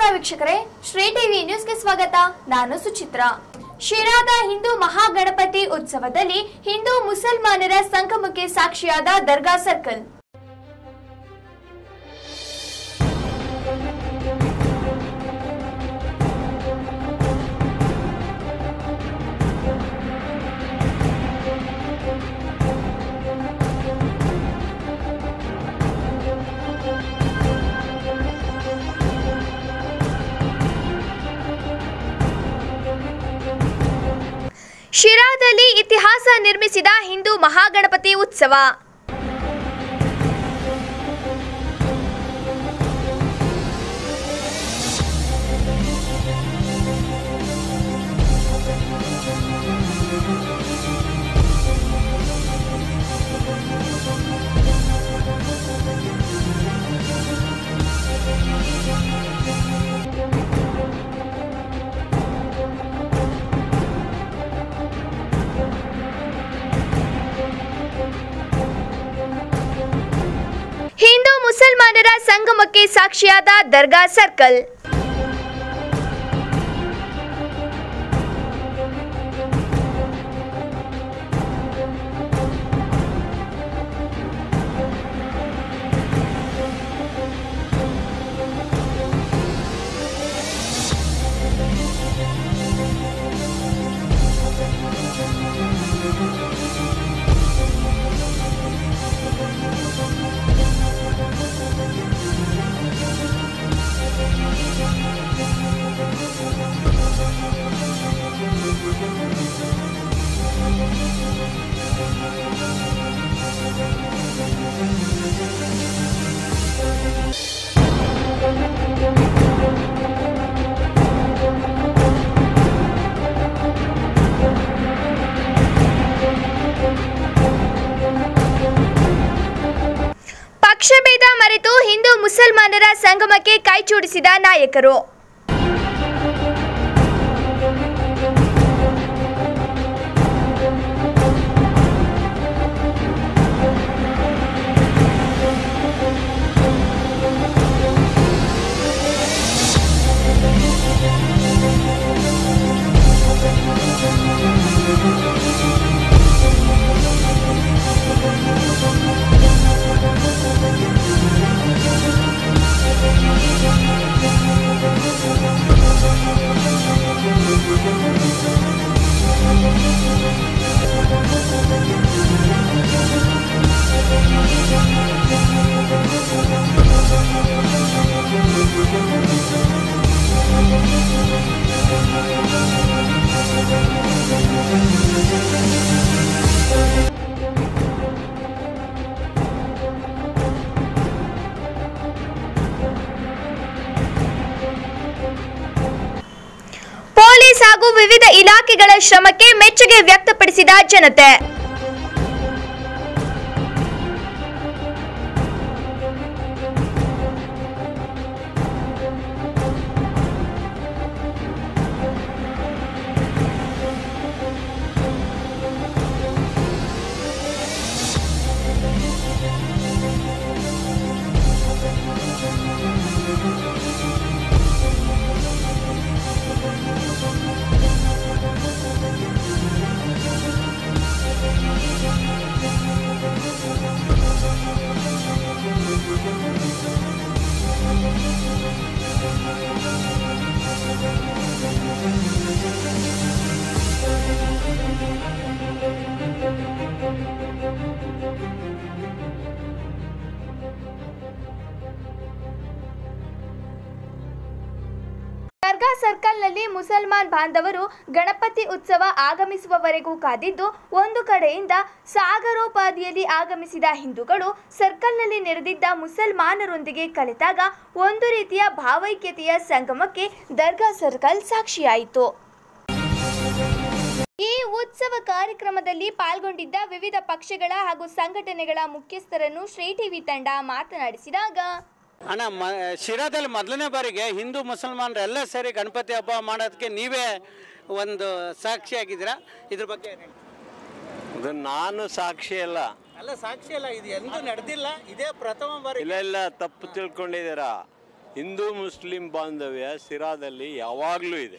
ವೀಕ್ಷಕರೇ ಶ್ರೀ ಟಿವಿ ನ್ಯೂಸ್ಗೆ ಸ್ವಾಗತ ನಾನು ಸುಚಿತ್ರಾ ಶಿರಾದ ಹಿಂದೂ ಮಹಾಗಣಪತಿ ಉತ್ಸವದಲ್ಲಿ ಹಿಂದೂ ಮುಸಲ್ಮಾನರ ಸಂಗಮಕ್ಕೆ ಸಾಕ್ಷಿಯಾದ ದರ್ಗಾ ಸರ್ಕಲ್ ಶಿರಾದಲ್ಲಿ ಇತಿಹಾಸ ನಿರ್ಮಿಸಿದ ಹಿಂದೂ ಮಹಾಗಣಪತಿ ಉತ್ಸವ ಹಿಂದೂ ಮುಸಲ್ಮಾನರ ಸಂಗಮಕ್ಕೆ ಸಾಕ್ಷಿಯಾದ ದರ್ಗಾ ಸರ್ಕಲ್ ಪಕ್ಷಭೇದ ಮರೆತು ಹಿಂದೂ ಮುಸಲ್ಮಾನರ ಸಂಗಮಕ್ಕೆ ಕೈಜೋಡಿಸಿದ ನಾಯಕರು ಪೊಲೀಸ್ ಹಾಗೂ ವಿವಿಧ ಇಲಾಖೆಗಳ ಶ್ರಮಕ್ಕೆ ಮೆಚ್ಚುಗೆ ವ್ಯಕ್ತಪಡಿಸಿದ ಜನತೆ ದರ್ಗಾ ಸರ್ಕಲ್ನಲ್ಲಿ ಮುಸಲ್ಮಾನ್ ಬಾಂಧವರು ಗಣಪತಿ ಉತ್ಸವ ಆಗಮಿಸುವವರೆಗೂ ಕಾದಿದ್ದು ಒಂದು ಕಡೆಯಿಂದ ಸಾಗರೋಪಾದಿಯಲ್ಲಿ ಆಗಮಿಸಿದ ಹಿಂದೂಗಳು ಸರ್ಕಲ್ನಲ್ಲಿ ನೆರೆದಿದ್ದ ಮುಸಲ್ಮಾನರೊಂದಿಗೆ ಕಲೆತಾಗ ಒಂದು ರೀತಿಯ ಭಾವೈಕ್ಯತೆಯ ಸಂಗಮಕ್ಕೆ ದರ್ಗಾ ಸರ್ಕಲ್ ಸಾಕ್ಷಿಯಾಯಿತು ಈ ಉತ್ಸವ ಕಾರ್ಯಕ್ರಮದಲ್ಲಿ ಪಾಲ್ಗೊಂಡಿದ್ದ ವಿವಿಧ ಪಕ್ಷಗಳ ಹಾಗೂ ಸಂಘಟನೆಗಳ ಮುಖ್ಯಸ್ಥರನ್ನು ಶ್ರೀ ಟಿವಿ ತಂಡ ಮಾತನಾಡಿಸಿದಾಗ ಅಣ್ಣ ಮ ಶಿರಾದಲ್ಲಿ ಮೊದಲನೇ ಬಾರಿಗೆ ಹಿಂದೂ ಮುಸಲ್ಮಾನರು ಎಲ್ಲ ಸೇರಿ ಗಣಪತಿ ಹಬ್ಬ ಮಾಡೋದಕ್ಕೆ ನೀವೇ ಒಂದು ಸಾಕ್ಷಿಯಾಗಿದ್ದೀರಾ ಇದ್ರ ಬಗ್ಗೆ ಏನ್ ಹೇಳ್ತೀರಾ? ಇದು ನಾನು ಸಾಕ್ಷಿ ಅಲ್ಲ ಅಲ್ಲ ಸಾಕ್ಷಿ ಅಲ್ಲ ಇದು ಎಂದೂ ನಡೆದಿಲ್ಲ ಇದೇ ಪ್ರಥಮ ಬಾರಿ ಇಲ್ಲ ಇಲ್ಲ ತಪ್ಪು ತಿಳ್ಕೊಂಡಿದ್ದೀರಾ ಹಿಂದೂ ಮುಸ್ಲಿಂ ಬಾಂಧವ್ಯ ಸಿರಾದಲ್ಲಿ ಯಾವಾಗಲೂ ಇದೆ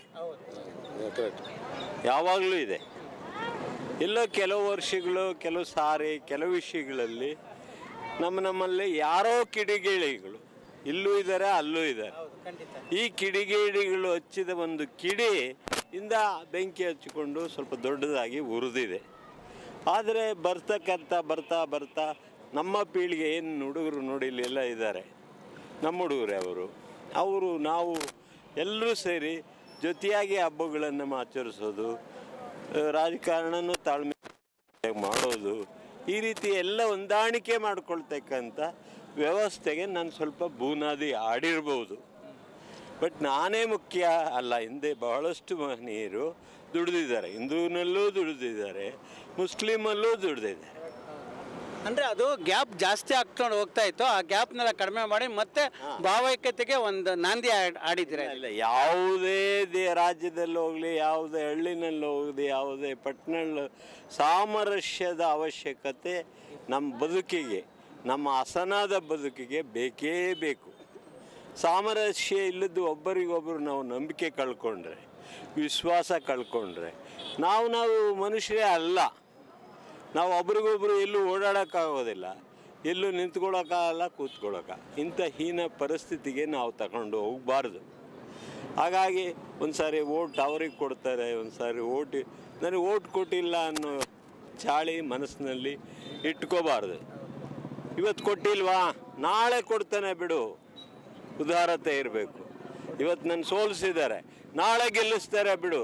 ಯಾವಾಗಲೂ ಇದೆ ಎಲ್ಲೋ ಕೆಲವು ವರ್ಷಗಳು ಕೆಲವು ಸಾರಿ ಕೆಲವು ವಿಷಯಗಳಲ್ಲಿ ನಮ್ಮ ನಮ್ಮಲ್ಲಿ ಯಾರೋ ಕಿಡಿಗೇಡಿಗಳು ಇಲ್ಲೂ ಇದ್ದಾರೆ ಅಲ್ಲೂ ಇದ್ದಾರೆ ಈ ಕಿಡಿಗೇಡಿಗಳು ಹಚ್ಚಿದ ಒಂದು ಕಿಡಿ ಇಂದ ಬೆಂಕಿ ಹಚ್ಚಿಕೊಂಡು ಸ್ವಲ್ಪ ದೊಡ್ಡದಾಗಿ ಉರಿದಿದೆ ಆದರೆ ಬರ್ತಕ್ಕಂಥ ಬರ್ತಾ ಬರ್ತಾ ನಮ್ಮ ಪೀಳಿಗೆ ಏನು ಹುಡುಗರು ನೋಡಿ ಇಲ್ಲೆಲ್ಲ ಇದ್ದಾರೆ ನಮ್ಮ ಹುಡುಗರೇ ಅವರು ಅವರು ನಾವು ಎಲ್ಲರೂ ಸೇರಿ ಜೊತೆಯಾಗಿ ಹಬ್ಬಗಳನ್ನು ಆಚರಿಸೋದು ಆ, ರಾಜಕಾರಣನೂ ತಾಳ್ಮೆ ಮಾಡೋದು ಈ ರೀತಿ ಎಲ್ಲ ಹೊಂದಾಣಿಕೆ ಮಾಡ್ಕೊಳ್ತಕ್ಕಂಥ ವ್ಯವಸ್ಥೆಗೆ ನಾನು ಸ್ವಲ್ಪ ಬೂನಾದಿ ಆಡಿರ್ಬೋದು ಬಟ್ ನಾನೇ ಮುಖ್ಯ ಅಲ್ಲ ಹಿಂದೆ ಬಹಳಷ್ಟು ಮಹನೀಯರು ದುಡಿದಿದ್ದಾರೆ ಹಿಂದೂನಲ್ಲೂ ದುಡಿದಿದ್ದಾರೆ ಮುಸ್ಲಿಮಲ್ಲೂ ದುಡಿದಿದ್ದಾರೆ ಅಂದ್ರೆ ಅದು ಗ್ಯಾಪ್ ಜಾಸ್ತಿ ಆಗ್ಕೊಂಡು ಹೋಗ್ತಾ ಇತ್ತು ಆ ಗ್ಯಾಪ್ನೆಲ್ಲ ಕಡಿಮೆ ಮಾಡಿ ಮತ್ತೆ ಭಾವೈಕ್ಯತೆಗೆ ಒಂದು ನಾಂದಿ ಆಡ್- ಆಡಿದ್ದೀರಾ ಇಲ್ಲ ಯಾವುದೇ ದೇ ರಾಜ್ಯದಲ್ಲಿ ಹೋಗಲಿ ಯಾವುದೇ ಹಳ್ಳಿನಲ್ಲಿ ಹೋಗಲಿ ಯಾವುದೇ ಪಟ್ಟಣ ಸಾಮರಸ್ಯದ ಅವಶ್ಯಕತೆ ನಮ್ಮ ಬದುಕಿಗೆ ನಮ್ಮ ಹಸನಾದ ಬದುಕಿಗೆ ಬೇಕೇ ಬೇಕು ಸಾಮರಸ್ಯ ಇಲ್ಲದ್ದು ಒಬ್ಬರಿಗೊಬ್ಬರು ನಾವು ನಂಬಿಕೆ ಕಳ್ಕೊಂಡ್ರೆ ವಿಶ್ವಾಸ ಕಳ್ಕೊಂಡ್ರೆ ನಾವು ನಾವು ಮನುಷ್ಯರೇ ಅಲ್ಲ ನಾವು ಒಬ್ರಿಗೊಬ್ರು ಎಲ್ಲೂ ಓಡಾಡೋಕ್ಕಾಗೋದಿಲ್ಲ ಎಲ್ಲೂ ನಿಂತ್ಕೊಳ್ಳೋಕ್ಕಾಗಲ್ಲ ಕೂತ್ಕೊಳ್ಳೋಕ ಇಂಥ ಹೀನ ಪರಿಸ್ಥಿತಿಗೆ ನಾವು ತಗೊಂಡು ಹೋಗಬಾರ್ದು ಹಾಗಾಗಿ ಒಂದು ಸಾರಿ ಓಟ್ ಅವ್ರಿಗೆ ಕೊಡ್ತಾರೆ ಒಂದು ಸಾರಿ ಓಟ್ ನನಗೆ ಓಟ್ ಕೊಟ್ಟಿಲ್ಲ ಅನ್ನೋ ಚಾಳಿ ಮನಸ್ಸಿನಲ್ಲಿ ಇಟ್ಕೋಬಾರ್ದು ಇವತ್ತು ಕೊಟ್ಟಿಲ್ವಾ ನಾಳೆ ಕೊಡ್ತಾನೆ ಬಿಡು ಉದಾರತೆ ಇರಬೇಕು ಇವತ್ತು ನನ್ನ ಸೋಲಿಸಿದ್ದಾರೆ ನಾಳೆ ಗೆಲ್ಲಿಸ್ತಾರೆ ಬಿಡು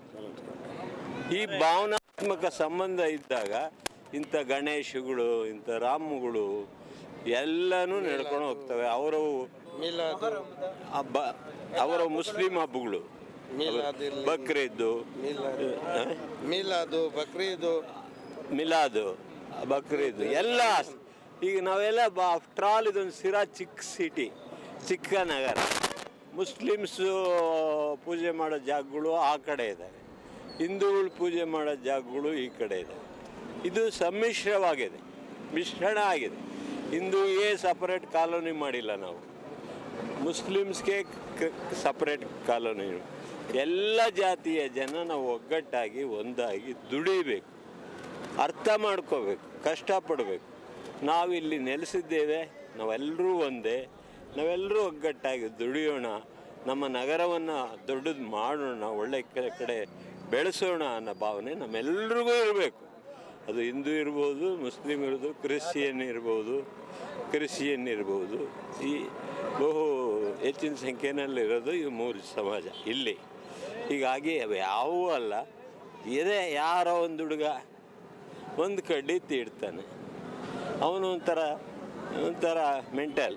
ಈ ಭಾವನಾತ್ಮಕ ಸಂಬಂಧ ಇದ್ದಾಗ ಇಂಥ ಗಣೇಶಗಳು ಇಂಥ ರಾಮಗಳು ಎಲ್ಲನೂ ನಡ್ಕೊಂಡು ಹೋಗ್ತವೆ ಅವರು ಹಬ್ಬ ಅವರ ಮುಸ್ಲಿಂ ಹಬ್ಬಗಳು ಬಕ್ರೀದ್ದು ಆ? ಮೀಲಾದು ಬಕ್ರೀದು ಮಿಲಾದು ಬಕ್ರೀದ್ ಎಲ್ಲ ಈಗ ನಾವೆಲ್ಲ ಆಫ್ಟರ್ ಆಲ್ ಇದೊಂದು ಸಿರಾ ಚಿಕ್ಕ ಸಿಟಿ ಚಿಕ್ಕ ನಗರ ಮುಸ್ಲಿಮ್ಸು ಪೂಜೆ ಮಾಡೋ ಜಾಗಗಳು ಆ ಕಡೆ ಇದ್ದಾವೆ ಹಿಂದೂಗಳು ಪೂಜೆ ಮಾಡೋ ಜಾಗಗಳು ಈ ಕಡೆ ಇದ್ದಾವೆ ಇದು ಸಮ್ಮಿಶ್ರವಾಗಿದೆ ಮಿಶ್ರಣ ಆಗಿದೆ ಹಿಂದೂಗೆ ಸಪರೇಟ್ ಕಾಲೋನಿ ಮಾಡಿಲ್ಲ ನಾವು ಮುಸ್ಲಿಮ್ಸ್ಗೆ ಸಪ್ರೇಟ್ ಕಾಲೋನಿ ಎಲ್ಲ ಜಾತಿಯ ಜನ ನಾವು ಒಗ್ಗಟ್ಟಾಗಿ ಒಂದಾಗಿ ದುಡಿಬೇಕು ಅರ್ಥ ಮಾಡ್ಕೋಬೇಕು ಕಷ್ಟಪಡಬೇಕು ನಾವಿಲ್ಲಿ ನೆಲೆಸಿದ್ದೇವೆ ನಾವೆಲ್ಲರೂ ಒಂದೇ ನಾವೆಲ್ಲರೂ ಒಗ್ಗಟ್ಟಾಗಿ ದುಡಿಯೋಣ ನಮ್ಮ ನಗರವನ್ನು ದೊಡ್ಡದು ಮಾಡೋಣ ಒಳ್ಳೆ ಕ- ಕಡೆ ಬೆಳೆಸೋಣ ಅನ್ನೋ ಭಾವನೆ ನಮ್ಮೆಲ್ರಿಗೂ ಇರಬೇಕು ಅದು ಹಿಂದೂ ಇರ್ಬೋದು ಮುಸ್ಲಿಂ ಇರ್ಬೋದು ಕ್ರಿಶ್ಚಿಯನ್ ಇರ್ಬೋದು ಕ್ರಿಶ್ಚಿಯನ್ ಇರ್ಬೋದು ಈ ಬಹು ಹೆಚ್ಚಿನ ಸಂಖ್ಯೆನಲ್ಲಿರೋದು ಈ ಮೂರು ಸಮಾಜ ಇಲ್ಲಿ ಹೀಗಾಗಿ ಅವು ಯಾವುವೂ ಅಲ್ಲ ಇದೇ ಯಾರೋ ಒಂದು ಹುಡುಗ ಒಂದು ಕಡ್ಡಿ ತೀಡ್ತಾನೆ ಅವನು ಒಂಥರ ಒಂಥರ ಮೆಂಟಲ್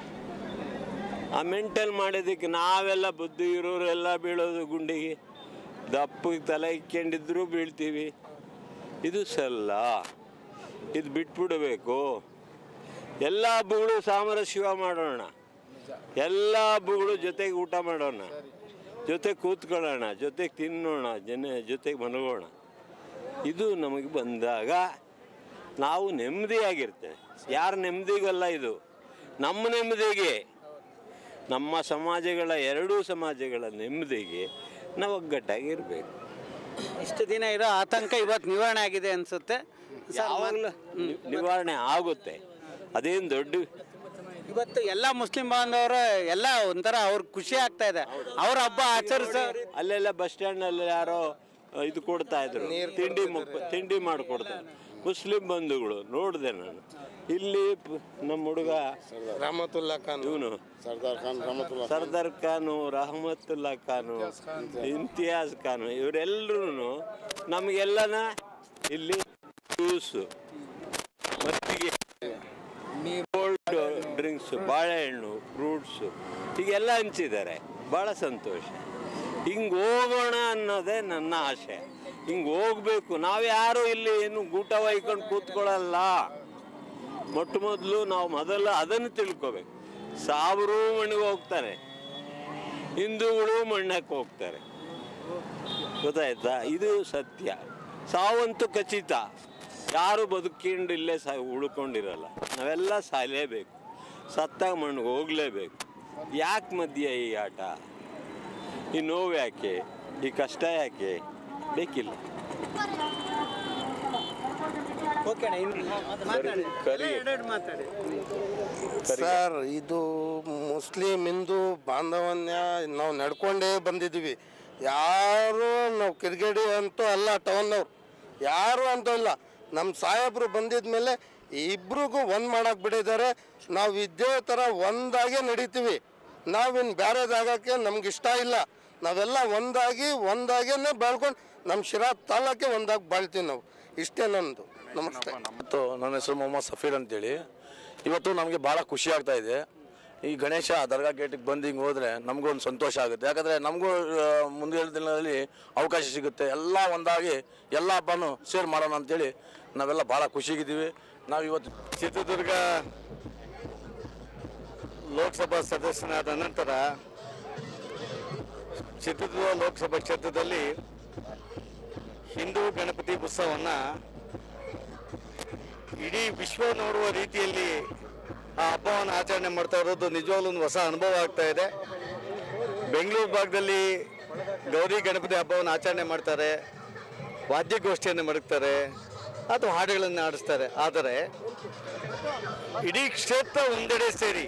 ಆ ಮೆಂಟಲ್ ಮಾಡಿದ್ದಕ್ಕೆ ನಾವೆಲ್ಲ ಬುದ್ಧಿ ಇರೋರೆಲ್ಲ ಬೀಳೋದು ಗುಂಡಿಗೆ ದಪ್ಪಗೆ ತಲೆ ಇಕ್ಕೊಂಡಿದ್ರು ಬೀಳ್ತೀವಿ ಇದು ಸಲ್ಲ ಇದು ಬಿಟ್ಬಿಡಬೇಕು ಎಲ್ಲ ಹಬ್ಬಗಳು ಸಾಮರಸ್ಯ ಮಾಡೋಣ ಎಲ್ಲ ಹಬ್ಬಗಳು ಜೊತೆಗೆ ಊಟ ಮಾಡೋಣ ಜೊತೆಗೆ ಕೂತ್ಕೊಳ್ಳೋಣ ಜೊತೆಗೆ ತಿನ್ನೋಣ ಜನ ಜೊತೆಗೆ ಮಲಗೋಣ ಇದು ನಮಗೆ ಬಂದಾಗ ನಾವು ನೆಮ್ಮದಿಯಾಗಿರ್ತೇವೆ ಯಾರ ನೆಮ್ಮದಿಗಲ್ಲ ಇದು ನಮ್ಮ ನೆಮ್ಮದಿಗೆ ನಮ್ಮ ಸಮಾಜಗಳ ಎರಡೂ ಸಮಾಜಗಳ ನೆಮ್ಮದಿಗೆ ನಾವು ಒಗ್ಗಟ್ಟಾಗಿರ್ಬೇಕು ಇಷ್ಟು ದಿನ ಇರೋ ಆತಂಕ ಇವತ್ತು ನಿವಾರಣೆ ಆಗಿದೆ ಅನ್ಸುತ್ತೆ ಯಾವಾಗಲೂ ನಿವಾರಣೆ ಆಗುತ್ತೆ ಅದೇನು ದೊಡ್ಡ ಇವತ್ತು ಎಲ್ಲ ಮುಸ್ಲಿಂ ಬಾಂಧವರು ಎಲ್ಲ ಒಂಥರ ಅವ್ರಿಗೆ ಖುಷಿ ಆಗ್ತಾ ಇದೆ ಅವ್ರ ಹಬ್ಬ ಆಚರಿಸೋ ಅಲ್ಲೆಲ್ಲ ಬಸ್ ಸ್ಟ್ಯಾಂಡ್ನಲ್ಲಿ ಯಾರೋ ಅಹ್, ಇದು ಕೊಡ್ತಾ ಇದ್ರು ತಿಂಡಿ ಮುಕ್- ತಿಂಡಿ ಮಾಡಿಕೊಡ್ತಾರೆ ಮುಸ್ಲಿಂ ಬಂಧುಗಳು ನೋಡಿದೆ ನಾನು ಇಲ್ಲಿ ಪ್- ನಮ್ಮ ಹುಡುಗ ರಹಮತುಲ್ಲಾ ಖಾನ್ ಇವನು ಸರ್ದಾರ್ ಖಾನ್ ರಹಮತುಲ್ಲಾ ಸರ್ದಾರ್ ಖಾನು ರಹಮತುಲ್ಲಾ ಖಾನು ಇಮ್ತಿಯಾಜ್ ಖಾನು ಇವರೆಲ್ಲರೂ ನಮಗೆಲ್ಲನ ಇಲ್ಲಿ ಜ್ಯೂಸು ಮತ್ತಿಗೆ ಕೋಲ್ಡ್ ಡ್ರಿಂಕ್ಸು ಬಾಳೆಹಣ್ಣು ಫ್ರೂಟ್ಸು ಹೀಗೆಲ್ಲ ಹಂಚಿದ್ದಾರೆ ಭಾಳ ಸಂತೋಷ ಹಿಂಗೆ ಹೋಗೋಣ ಅನ್ನೋದೇ ನನ್ನ ಆಸೆ ಹಿಂಗೆ ಹೋಗ್ಬೇಕು ನಾವ್ಯಾರು ಇಲ್ಲಿ ಏನು ಗೂಟ ಒಯ್ಕೊಂಡು ಕೂತ್ಕೊಳ್ಳಲ್ಲ ಮೊಟ್ಟ ಮೊದಲು ನಾವು ಮೊದಲು ಅದನ್ನು ತಿಳ್ಕೊಬೇಕು ಸಾವಿರೂ ಮಣ್ಣಿಗೆ ಹೋಗ್ತಾರೆ ಹಿಂದೂಗಳು ಮಣ್ಣಕ್ಕೆ ಹೋಗ್ತಾರೆ ಗೊತ್ತಾಯ್ತಾ ಇದು ಸತ್ಯ ಸಾವಂತೂ ಖಚಿತ ಯಾರು ಬದುಕೊಂಡು ಇಲ್ಲೇ ಸಾ ಉಳ್ಕೊಂಡಿರಲ್ಲ ನಾವೆಲ್ಲ ಸಾಯಲೇಬೇಕು ಸತ್ತಾಗ ಮಣ್ಣಿಗೆ ಹೋಗಲೇಬೇಕು ಯಾಕೆ ಮಧ್ಯ ಈ ಆಟ ಈ ನೋವು ಯಾಕೆ ಈ ಕಷ್ಟ ಯಾಕೆ ಬೇಕಿಲ್ಲ ಓಕೆ ಮಾತಾಡಿ ಕರಿ. ಎರಡೆರಡು ಮಾತಾಡಿ ಸರ್ ಇದು ಮುಸ್ಲಿಂ ಹಿಂದೂ ಬಾಂಧವನ್ಯ ನಾವು ನಡ್ಕೊಂಡೇ ಬಂದಿದ್ದೀವಿ ಯಾರು ನಾವು ಕಿರ್ಗೇಡಿ ಅಂತೂ ಅಲ್ಲ ಟೌನ್ನವ್ರು ಯಾರು ಅಂತ ಇಲ್ಲ ನಮ್ಮ ಸಾಹೇಬರು ಬಂದಿದ ಮೇಲೆ ಇಬ್ರಿಗೂ ಒಂದು ಮಾಡಕ್ಕೆ ಬಿಟ್ಟಿದ್ದಾರೆ ನಾವು ಇದೇ ಥರ ಒಂದಾಗೆ ನಡೀತೀವಿ ನಾವಿನ್ನು ಬೇರೆ ಜಾಗಕ್ಕೆ ನಮ್ಗೆ ಇಷ್ಟ ಇಲ್ಲ ನಾವೆಲ್ಲ ಒಂದಾಗಿ ಒಂದಾಗೇನೆ ಬೆಳ್ಕೊಂಡು ನಮ್ಮ ಶಿರಾ ತಾಲೂಕೆ ಒಂದಾಗಿ ಬಾಳ್ತೀವಿ ನಾವು ಇಷ್ಟೇ ನಮ್ಮದು ನಮಸ್ತೆ ಮತ್ತು ನನ್ನ ಹೆಸರು ಮೊಹಮ್ಮದ್ ಸಫೀರ್ ಅಂತೇಳಿ ಇವತ್ತು ನಮಗೆ ಭಾಳ ಖುಷಿ ಆಗ್ತಾ ಇದೆ ಈ ಗಣೇಶ ದರ್ಗಾ ಗೇಟಿಗೆ ಬಂದು ಹಿಂಗೆ ಹೋದರೆ ನಮಗೂ ಒಂದು ಸಂತೋಷ ಆಗುತ್ತೆ ಯಾಕಂದರೆ ನಮಗೂ ಆ, ಮುಂದಿನ ದಿನದಲ್ಲಿ ಅವಕಾಶ ಸಿಗುತ್ತೆ ಎಲ್ಲ ಒಂದಾಗಿ ಎಲ್ಲ ಹಬ್ಬನೂ ಶೇರ್ ಮಾಡೋಣ ಅಂತೇಳಿ ನಾವೆಲ್ಲ ಭಾಳ ಖುಷಿಗಿದ್ದೀವಿ ನಾವು ಇವತ್ತು ಚಿತ್ರದುರ್ಗ ಲೋಕಸಭಾ ಸದಸ್ಯನಾದ ನಂತರ ಚಿತ್ರದುರ್ಗ ಲೋಕಸಭಾ ಕ್ಷೇತ್ರದಲ್ಲಿ ಹಿಂದೂ ಗಣಪತಿ ಉತ್ಸವವನ್ನು ಇಡೀ ವಿಶ್ವ ನೋಡುವ ರೀತಿಯಲ್ಲಿ ಆ ಹಬ್ಬವನ್ನು ಆಚರಣೆ ಮಾಡ್ತಾ ಇರೋದು ನಿಜವಾಗ್ಲೂ ಒಂದು ಹೊಸ ಅನುಭವ ಆಗ್ತಾ ಇದೆ ಬೆಂಗಳೂರು ಭಾಗದಲ್ಲಿ ಗೌರಿ ಗಣಪತಿ ಹಬ್ಬವನ್ನು ಆಚರಣೆ ಮಾಡ್ತಾರೆ ವಾದ್ಯಗೋಷ್ಠಿಯನ್ನು ಮಡಗ್ತಾರೆ ಅಥವಾ ಹಾಡುಗಳನ್ನು ಆಡಿಸ್ತಾರೆ ಆದರೆ ಇಡೀ ಕ್ಷೇತ್ರ ಒಂದೆಡೆ ಸೇರಿ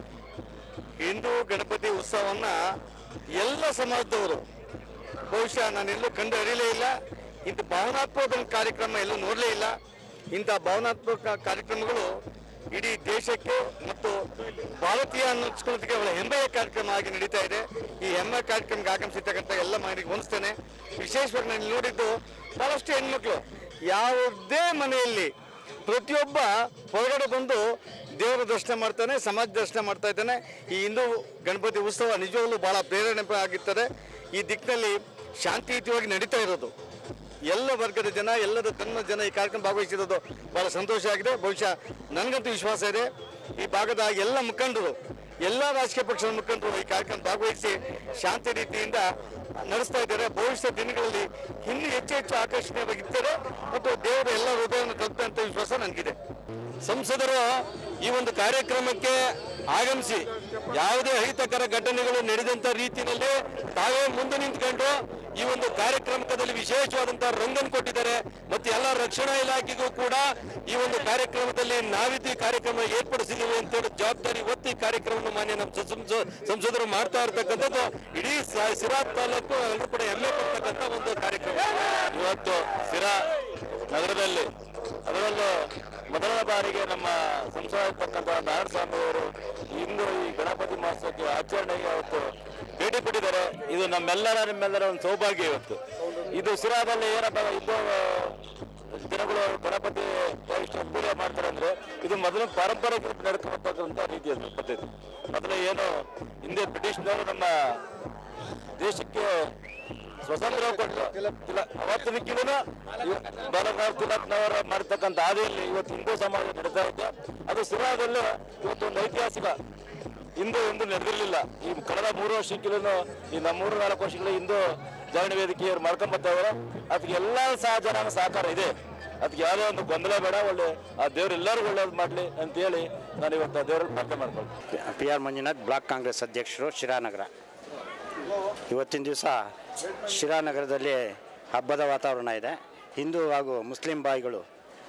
ಹಿಂದೂ ಗಣಪತಿ ಉತ್ಸವವನ್ನು ಎಲ್ಲ ಸಮಾಜದವರು ಬಹುಶಃ ನಾನೆಲ್ಲೂ ಕಂಡು ಅರಿಯಲೇ ಇಲ್ಲ ಇಂಥ ಭಾವನಾತ್ಮಕ ಒಂದು ಕಾರ್ಯಕ್ರಮ ಎಲ್ಲೂ ನೋಡಲೇ ಇಲ್ಲ ಇಂಥ ಭಾವನಾತ್ಮಕ ಕಾರ್ಯಕ್ರಮಗಳು ಇಡೀ ದೇಶಕ್ಕೆ ಮತ್ತು ಭಾರತೀಯ ಅನ್ನಿಸ್ಕೊಳ್ಳೋದಕ್ಕೆ ಅವಳ ಹೆಮ್ಮೆಯ ಕಾರ್ಯಕ್ರಮ ಆಗಿ ನಡೀತಾ ಇದೆ ಈ ಹೆಮ್ಮೆ ಕಾರ್ಯಕ್ರಮಕ್ಕೆ ಆಗಮಿಸಿರ್ತಕ್ಕಂಥ ಎಲ್ಲ ಮನೆಗೆ ಹೊಂದಿಸ್ತೇನೆ ವಿಶೇಷವಾಗಿ ನಾನು ಇಲ್ಲಿ ನೋಡಿದ್ದು ಬಹಳಷ್ಟು ಹೆಣ್ಮಕ್ಳು ಯಾವುದೇ ಮನೆಯಲ್ಲಿ ಪ್ರತಿಯೊಬ್ಬ ಹೊರಗಡೆ ಬಂದು ದೇವರ ದರ್ಶನ ಮಾಡ್ತಾನೆ ಸಮಾಜ ದರ್ಶನ ಮಾಡ್ತಾ ಇದ್ದಾನೆ ಈ ಹಿಂದೂ ಗಣಪತಿ ಉತ್ಸವ ನಿಜವಾಗ್ಲೂ ಬಹಳ ಪ್ರೇರಣೆ ಆಗಿರ್ತದೆ ಈ ದಿಕ್ಕಿನಲ್ಲಿ ಶಾಂತಿಯುತವಾಗಿ ನಡೀತಾ ಇರೋದು ಎಲ್ಲ ವರ್ಗದ ಜನ ಎಲ್ಲರ ತನ್ನ ಜನ ಈ ಕಾರ್ಯಕ್ರಮ ಭಾಗವಹಿಸಿರೋದು ಬಹಳ ಸಂತೋಷ ಆಗಿದೆ ಬಹುಶಃ ನನಗಂತೂ ವಿಶ್ವಾಸ ಇದೆ ಈ ಭಾಗದ ಎಲ್ಲ ಮುಖಂಡರು ಎಲ್ಲ ರಾಜಕೀಯ ಪಕ್ಷದ ಮುಖಂಡರು ಈ ಕಾರ್ಯಕ್ರಮ ಭಾಗವಹಿಸಿ ಶಾಂತಿ ರೀತಿಯಿಂದ ನಡೆಸ್ತಾ ಇದ್ದಾರೆ ಭವಿಷ್ಯ ದಿನಗಳಲ್ಲಿ ಇನ್ನೂ ಹೆಚ್ಚು ಹೆಚ್ಚು ಆಕರ್ಷಣೀಯವಾಗಿರ್ತಾರೆ ಮತ್ತು ದೇವರು ಎಲ್ಲ ಹೃದಯವನ್ನು ತಲುಪುವಂತ ವಿಶ್ವಾಸ ನನಗಿದೆ ಸಂಸದರು ಈ ಒಂದು ಕಾರ್ಯಕ್ರಮಕ್ಕೆ ಆಗಮಿಸಿ ಯಾವುದೇ ಅಹಿತಕರ ಘಟನೆಗಳು ನಡೆದಂತ ರೀತಿಯಲ್ಲಿ ತಾವೇ ಮುಂದೆ ನಿಂತ್ಕೊಂಡು ಈ ಒಂದು ಕಾರ್ಯಕ್ರಮದಲ್ಲಿ ವಿಶೇಷವಾದಂತಹ ರಂಗನ್ನು ಕೊಟ್ಟಿದ್ದಾರೆ ಮತ್ತು ಎಲ್ಲ ರಕ್ಷಣಾ ಇಲಾಖೆಗೂ ಕೂಡ ಈ ಒಂದು ಕಾರ್ಯಕ್ರಮದಲ್ಲಿ ನಾವಿದ್ದು ಈ ಕಾರ್ಯಕ್ರಮ ಏರ್ಪಡಿಸಿದ್ದೀವಿ ಅಂತೇಳಿ ಜವಾಬ್ದಾರಿ ಒತ್ತಿ ಈ ಕಾರ್ಯಕ್ರಮವನ್ನು ಮಾನ್ಯ ನಮ್ಮ ಸಂಸ- ಸಂಸದರು ಮಾಡ್ತಾ ಇರ್ತಕ್ಕಂಥದ್ದು ಇಡೀ ಸ- ಸಿರಾ ತಾಲೂಕು ಎಲ್ಲರೂ ಕೂಡ ಹೆಮ್ಮೆ ಪಡ್ತಕ್ಕಂಥ ಒಂದು ಕಾರ್ಯಕ್ರಮ ಇವತ್ತು ಸಿರಾ ನಗರದಲ್ಲಿ ಅದರಲ್ಲೂ ಮೊದಲ ಬಾರಿಗೆ ನಮ್ಮ ಸಂಸದರ್ತಕ್ಕಂಥ ನಾರಾಯಣ ಸ್ವಾಮಿ ಅವರು ಇಂದು ಈ ಗಣಪತಿ ಮಹೋತ್ಸವಕ್ಕೆ ಆಚರಣೆಗೆ ಅವತ್ತು ಭೇಟಿ ಕೊಟ್ಟಿದ್ದಾರೆ ಇದು ನಮ್ಮೆಲ್ಲರ ನಿಮ್ಮೆಲ್ಲರ ಒಂದು ಸೌಭಾಗ್ಯ ಇವತ್ತು ಇದು ಸಿರಾದಲ್ಲಿ ಏನಪ್ಪ ಇಂದು ದಿನಗಳು ಗಣಪತಿ ಎಷ್ಟು ಪೂಜೆ ಮಾಡ್ತಾರೆ ಅಂದ್ರೆ ಇದು ಮೊದಲು ಪಾರಂಪರಿಕ ನಡ್ಕೊಂಬರ್ತಕ್ಕಂಥ ರೀತಿಯ ಪದ್ಧತಿ ಮೊದಲು ಏನು ಹಿಂದೆ ಬ್ರಿಟಿಷ್ನವರು ನಮ್ಮ ದೇಶಕ್ಕೆ ಸ್ವತಂತ್ರ ಕೊಟ್ಟರು ಇಲ್ಲ ಅವತ್ತಿನಕ್ಕಿಂತ ಬಾಲಕನಾಥ್ ತಿಲಕ್ನವರ ಮಾಡ್ತಕ್ಕಂಥ ಹಾದಿಯಲ್ಲಿ ಇವತ್ತು ಹಿಂದೂ ಸಮಾಜ ನಡೀತಾ ಇದೆ ಅದು ಸಿರಾದಲ್ಲಿ ಇವತ್ತು ಒಂದು ಐತಿಹಾಸಿಕ ಹಿಂದೂ ಎಂದು ನಡೆದಿರಲಿಲ್ಲ ಈ ಕಳೆದ ಮೂರು ವರ್ಷಕ್ಕಿಂತ ಈ ನಮ್ಮ ಮೂರು ನಾಲ್ಕು ವರ್ಷಗಳ ಹಿಂದೂ ಜಾಗರಣ ವೇದಿಕೆಯವರು ಮಾಡ್ಕೊಂಬರ್ತಾ ಇದ್ದಾರೆ ಅದಕ್ಕೆ ಎಲ್ಲ ಸಹ ಜನ ಸಹಕಾರ ಇದೆ ಅದಕ್ಕೆ ಯಾವುದೇ ಒಂದು ಗೊಂದಲ ಬೇಡ ಒಳ್ಳೆ ಆ ದೇವ್ರು ಎಲ್ಲರಿಗೂ ಒಳ್ಳೇದು ಮಾಡಲಿ ಅಂತೇಳಿ ನಾನು ಇವತ್ತು ಆ ದೇವರಲ್ಲಿ ಪ್ರಾರ್ಥನೆ ಮಾಡ್ಕೊಳ್ತೀನಿ P R Manjunath block Congress ಅಧ್ಯಕ್ಷರು ಶಿರಾನಗರ ಇವತ್ತಿನ ದಿವಸ ಶಿರಾನಗರದಲ್ಲಿ ಹಬ್ಬದ ವಾತಾವರಣ ಇದೆ ಹಿಂದೂ ಹಾಗೂ ಮುಸ್ಲಿಂ ಬಾಯಿಗಳು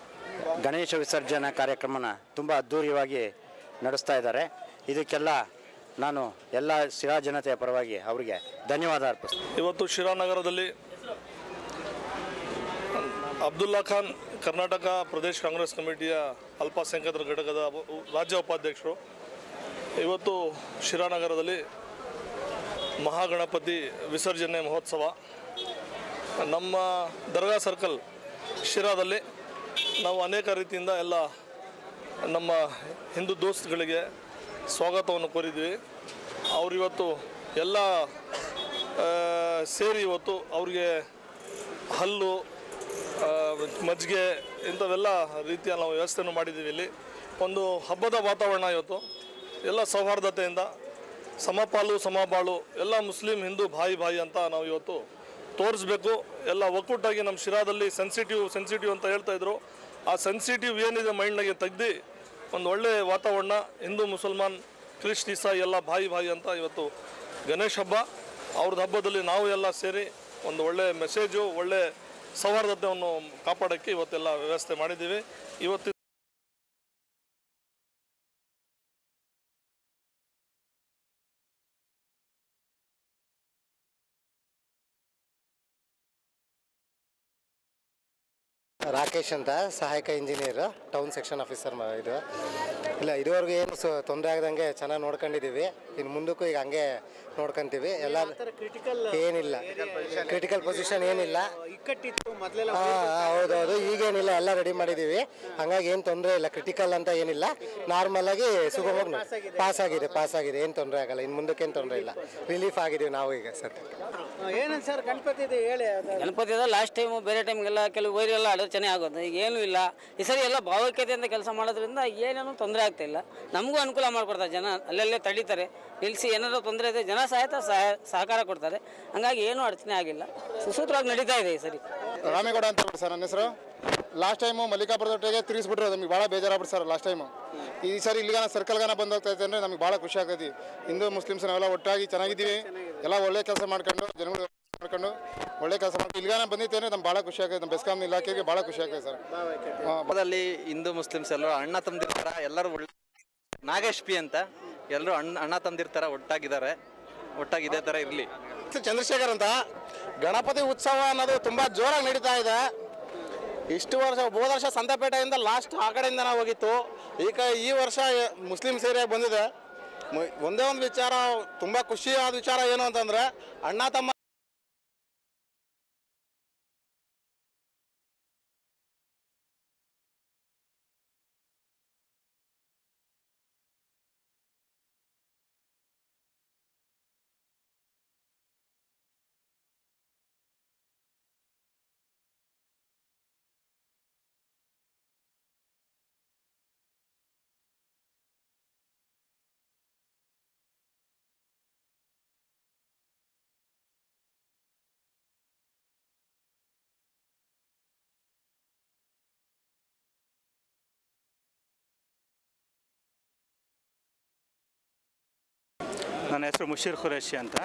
ಗಣೇಶ ವಿಸರ್ಜನಾ ಕಾರ್ಯಕ್ರಮನ ತುಂಬ ಅದ್ಧೂರಿಯಾಗಿ ನಡೆಸ್ತಾ ಇದ್ದಾರೆ ಇದಕ್ಕೆಲ್ಲ ನಾನು ಎಲ್ಲ ಶಿರಾ ಜನತೆಯ ಪರವಾಗಿ ಅವರಿಗೆ ಧನ್ಯವಾದ ಅರ್ಪಿಸ್ತೀನಿ ಇವತ್ತು ಶಿರಾನಗರದಲ್ಲಿ ಅಬ್ದುಲ್ಲಾ ಖಾನ್ ಕರ್ನಾಟಕ ಪ್ರದೇಶ ಕಾಂಗ್ರೆಸ್ ಕಮಿಟಿಯ ಅಲ್ಪಸಂಖ್ಯಾತರ ಘಟಕದ ಉ- ರಾಜ್ಯ ಉಪಾಧ್ಯಕ್ಷರು ಇವತ್ತು ಶಿರಾನಗರದಲ್ಲಿ ಮಹಾಗಣಪತಿ ವಿಸರ್ಜನೆ ಮಹೋತ್ಸವ ನಮ್ಮ ದರ್ಗಾ ಸರ್ಕಲ್ ಶಿರಾದಲ್ಲಿ ನಾವು ಅನೇಕ ರೀತಿಯಿಂದ ಎಲ್ಲ ನಮ್ಮ ಹಿಂದೂ ದೋಸ್ತ್ಗಳಿಗೆ ಸ್ವಾಗತವನ್ನು ಕೋರಿದ್ವಿ ಅವರು ಇವತ್ತು ಎಲ್ಲ ಆ, ಸೇರಿ ಇವತ್ತು ಅವ್ರಿಗೆ ಹಲ್ಲು ಆ, ಮಜ್ಜಿಗೆ ಇಂಥವೆಲ್ಲ ರೀತಿಯ ನಾವು ವ್ಯವಸ್ಥೆಯನ್ನು ಮಾಡಿದ್ದೀವಿ ಇಲ್ಲಿ ಒಂದು ಹಬ್ಬದ ವಾತಾವರಣ ಇವತ್ತು ಎಲ್ಲ ಸೌಹಾರ್ದತೆಯಿಂದ ಸಮಪಾಲು ಸಮಬಾಳು ಎಲ್ಲ ಮುಸ್ಲಿಂ ಹಿಂದೂ ಭಾಯಿ ಭಾಯಿ ಅಂತ ನಾವು ಇವತ್ತು ತೋರಿಸ್ಬೇಕು ಎಲ್ಲ ಒಕ್ಕೂಟಾಗಿ ನಮ್ಮ ಶಿರಾದಲ್ಲಿ ಸೆನ್ಸಿಟಿವ್ ಸೆನ್ಸಿಟಿವ್ ಅಂತ ಹೇಳ್ತಾ ಇದ್ರು ಆ ಸೆನ್ಸಿಟಿವ್ ಏನಿದೆ ಮೈಂಡ್ನಾಗೆ ತೆಗ್ದು ಒಂದು ಒಳ್ಳೆ ವಾತಾವರಣ ಹಿಂದೂ ಮುಸಲ್ಮಾನ್ ಕ್ರಿಸ್ಟಿಸ ಎಲ್ಲ ಬಾಯಿ ಬಾಯಿ ಅಂತ ಇವತ್ತು ಗಣೇಶ ಹಬ್ಬ ಅವ್ರದ್ದು ಹಬ್ಬದಲ್ಲಿ ನಾವು ಎಲ್ಲ ಸೇರಿ ಒಂದು ಒಳ್ಳೆ ಮೆಸೇಜು ಒಳ್ಳೆ ಸೌಹಾರ್ದತೆಯನ್ನು ಕಾಪಾಡೋಕ್ಕೆ ಇವತ್ತೆಲ್ಲ ವ್ಯವಸ್ಥೆ ಮಾಡಿದ್ದೀವಿ ಇವತ್ತು ರಾಕೇಶ್ ಅಂತ ಸಹಾಯಕ ಇಂಜಿನಿಯರ್ ಟೌನ್ ಸೆಕ್ಷನ್ ಆಫೀಸರ್ ಮ- ಇದು ಇಲ್ಲ ಇದುವರೆಗೂ ಏನು ಸೊ ತೊಂದರೆ ಆಗದಂಗೆ ಚೆನ್ನಾಗಿ ನೋಡ್ಕೊಂಡಿದ್ದೀವಿ ಇನ್ನು ಮುಂದಕ್ಕೂ ಈಗ ಹಂಗೆ ನೋಡ್ಕೊಂತೀವಿ ಎಲ್ಲ ಏನಿಲ್ಲ ಕ್ರಿಟಿಕಲ್ ಪೊಸಿಷನ್ ಏನಿಲ್ಲ ಹಾಂ ಹೌದೌದು ಈಗೇನಿಲ್ಲ ಎಲ್ಲ ರೆಡಿ ಮಾಡಿದ್ದೀವಿ ಹಂಗಾಗಿ ಏನು ತೊಂದರೆ ಇಲ್ಲ ಕ್ರಿಟಿಕಲ್ ಅಂತ ಏನಿಲ್ಲ ನಾರ್ಮಲ್ ಆಗಿ ಸುಗಮವಾಗಿ ಪಾಸ್ ಆಗಿದೆ ಪಾಸ್ ಆಗಿದೆ ಏನು ತೊಂದರೆ ಆಗಲ್ಲ ಇನ್ನು ಮುಂದಕ್ಕೆ ಏನು ತೊಂದರೆ ಇಲ್ಲ ರಿಲೀಫ್ ಆಗಿದ್ದೀವಿ ನಾವು ಈಗ ಸದ್ಯಕ್ಕೆ ಏನಂತ ಸರ್ ಗಣಪತಿ ಇದೆ ಹೇಳಿ ಗಣಪತಿ ಅದ ಲಾಸ್ಟ್ ಟೈಮು ಬೇರೆ ಟೈಮ್ಗೆಲ್ಲ ಕೆಲವು ವೈರೆಲ್ಲ ಆಡೋದು ಚೆನ್ನಾಗಿ ಆಗೋದು ಈಗ ಏನೂ ಇಲ್ಲ ಈ ಸರಿ ಎಲ್ಲ ಭಾವೈಕ್ಯತೆಯಿಂದ ಕೆಲಸ ಮಾಡೋದ್ರಿಂದ ಏನೇನೂ ತೊಂದರೆ ಆಗ್ತಾ ಇಲ್ಲ ನಮಗೂ ಅನುಕೂಲ ಮಾಡಿಕೊಡ್ತಾರೆ ಜನ ಅಲ್ಲಲ್ಲೇ ತಡೀತಾರೆ ನಿಲ್ಲಿಸಿ ಏನಾದರೂ ತೊಂದರೆ ಇದೆ ಜನ ಸಹಾಯತ ಸಹಾಯ ಸಹಕಾರ ಕೊಡ್ತಾರೆ ಹಂಗಾಗಿ ಏನೂ ಅಡಚಣೆ ಆಗಿಲ್ಲ ಸುಸೂತ್ರವಾಗಿ ನಡೀತಾ ಇದೆ ಈ ಸರಿ ರಾಮೇಗೌಡ ಅಂತ ಹೇಳಿ ಸರ್ ನನ್ನ ಹೆಸರು ಲಾಸ್ಟ್ ಟೈಮು ಮಲ್ಲಿಕಾಪುರದ ಒಟ್ಟಿಗೆ ತಿರುಗಿಸ್ಬಿಟ್ರು ನಮಗೆ ಭಾಳ ಬೇಜಾರಾಗ್ಬಿಟ್ಟು ಸರ್ ಲಾಸ್ಟ್ ಟೈಮು ಈ ಸಾರಿ ಇಲ್ಲಿಗಾನ ಸರ್ಕಲ್ಗಾನ ಬಂದು ಹೋಗ್ತಾ ಇದೆ ಅಂದರೆ ನಮಗೆ ಭಾಳ ಖುಷಿ ಆಗ್ತೈತಿ ಹಿಂದೂ ಮುಸ್ಲಿಮ್ಸ್ ನಾವೆಲ್ಲ ಒಟ್ಟಾಗಿ ಚೆನ್ನಾಗಿದ್ದೀವಿ ಎಲ್ಲ ಒಳ್ಳೆ ಕೆಲಸ ಮಾಡ್ಕೊಂಡು ಜನಗಳು ಮಾಡ್ಕೊಂಡು ಒಳ್ಳೆ ಕೆಲಸ ಮಾಡ್ಕೊಂಡು ಇಲ್ಲಿಗಾನ ಬಂದಿತ್ತು ಅಂದರೆ ನಮ್ಗೆ ಭಾಳ ಖುಷಿ ಆಗ್ತೈತೆ ನಮ್ಮ ಬೆಸ್ಕಾಂ ಇಲಾಖೆಗೆ ಭಾಳ ಖುಷಿ ಆಗ್ತೈತೆ ಸರ್ ಹಬ್ಬದಲ್ಲಿ ಹಿಂದೂ ಮುಸ್ಲಿಮ್ಸ್ ಎಲ್ಲರೂ ಅಣ್ಣ ತಮ್ಮದಿರ್ತಾರ ಎಲ್ಲರೂ ಒಳ್ಳೆ ನಾಗೇಶ್ ಪಿ ಅಂತ ಎಲ್ಲರೂ ಅಣ್ಣ ಅಣ್ಣ ತಮ್ಮದಿರ್ತಾರ ಒಟ್ಟಾಗಿದ್ದಾರೆ ಒಟ್ಟಾಗಿ ಇದೇ ಥರ ಇರಲಿ ಚಂದ್ರಶೇಖರ್ ಅಂತ ಗಣಪತಿ ಉತ್ಸವ ಅನ್ನೋದು ತುಂಬ ಜೋರಾಗಿ ನಡೀತಾ ಇದೆ ಇಷ್ಟು ವರ್ಷ ಹೋದ ವರ್ಷ ಸಂತೆಪೇಟೆಯಿಂದ ಲಾಸ್ಟ್ ಆ ಕಡೆಯಿಂದ ನಾವು ಹೋಗಿತ್ತು ಈಗ ಈ ವರ್ಷ ಮುಸ್ಲಿಮ್ಸ್ ಏರಿಯಾಗೆ ಬಂದಿದೆ ಮ- ಒಂದೇ ಒಂದು ವಿಚಾರ ತುಂಬ ಖುಷಿಯಾದ ವಿಚಾರ ಏನು ಅಂತಂದರೆ ಅಣ್ಣ ತಮ್ಮ ನನ್ನ ಹೆಸರು ಮುಷೀರ್ ಖುರೇಶಿ ಅಂತ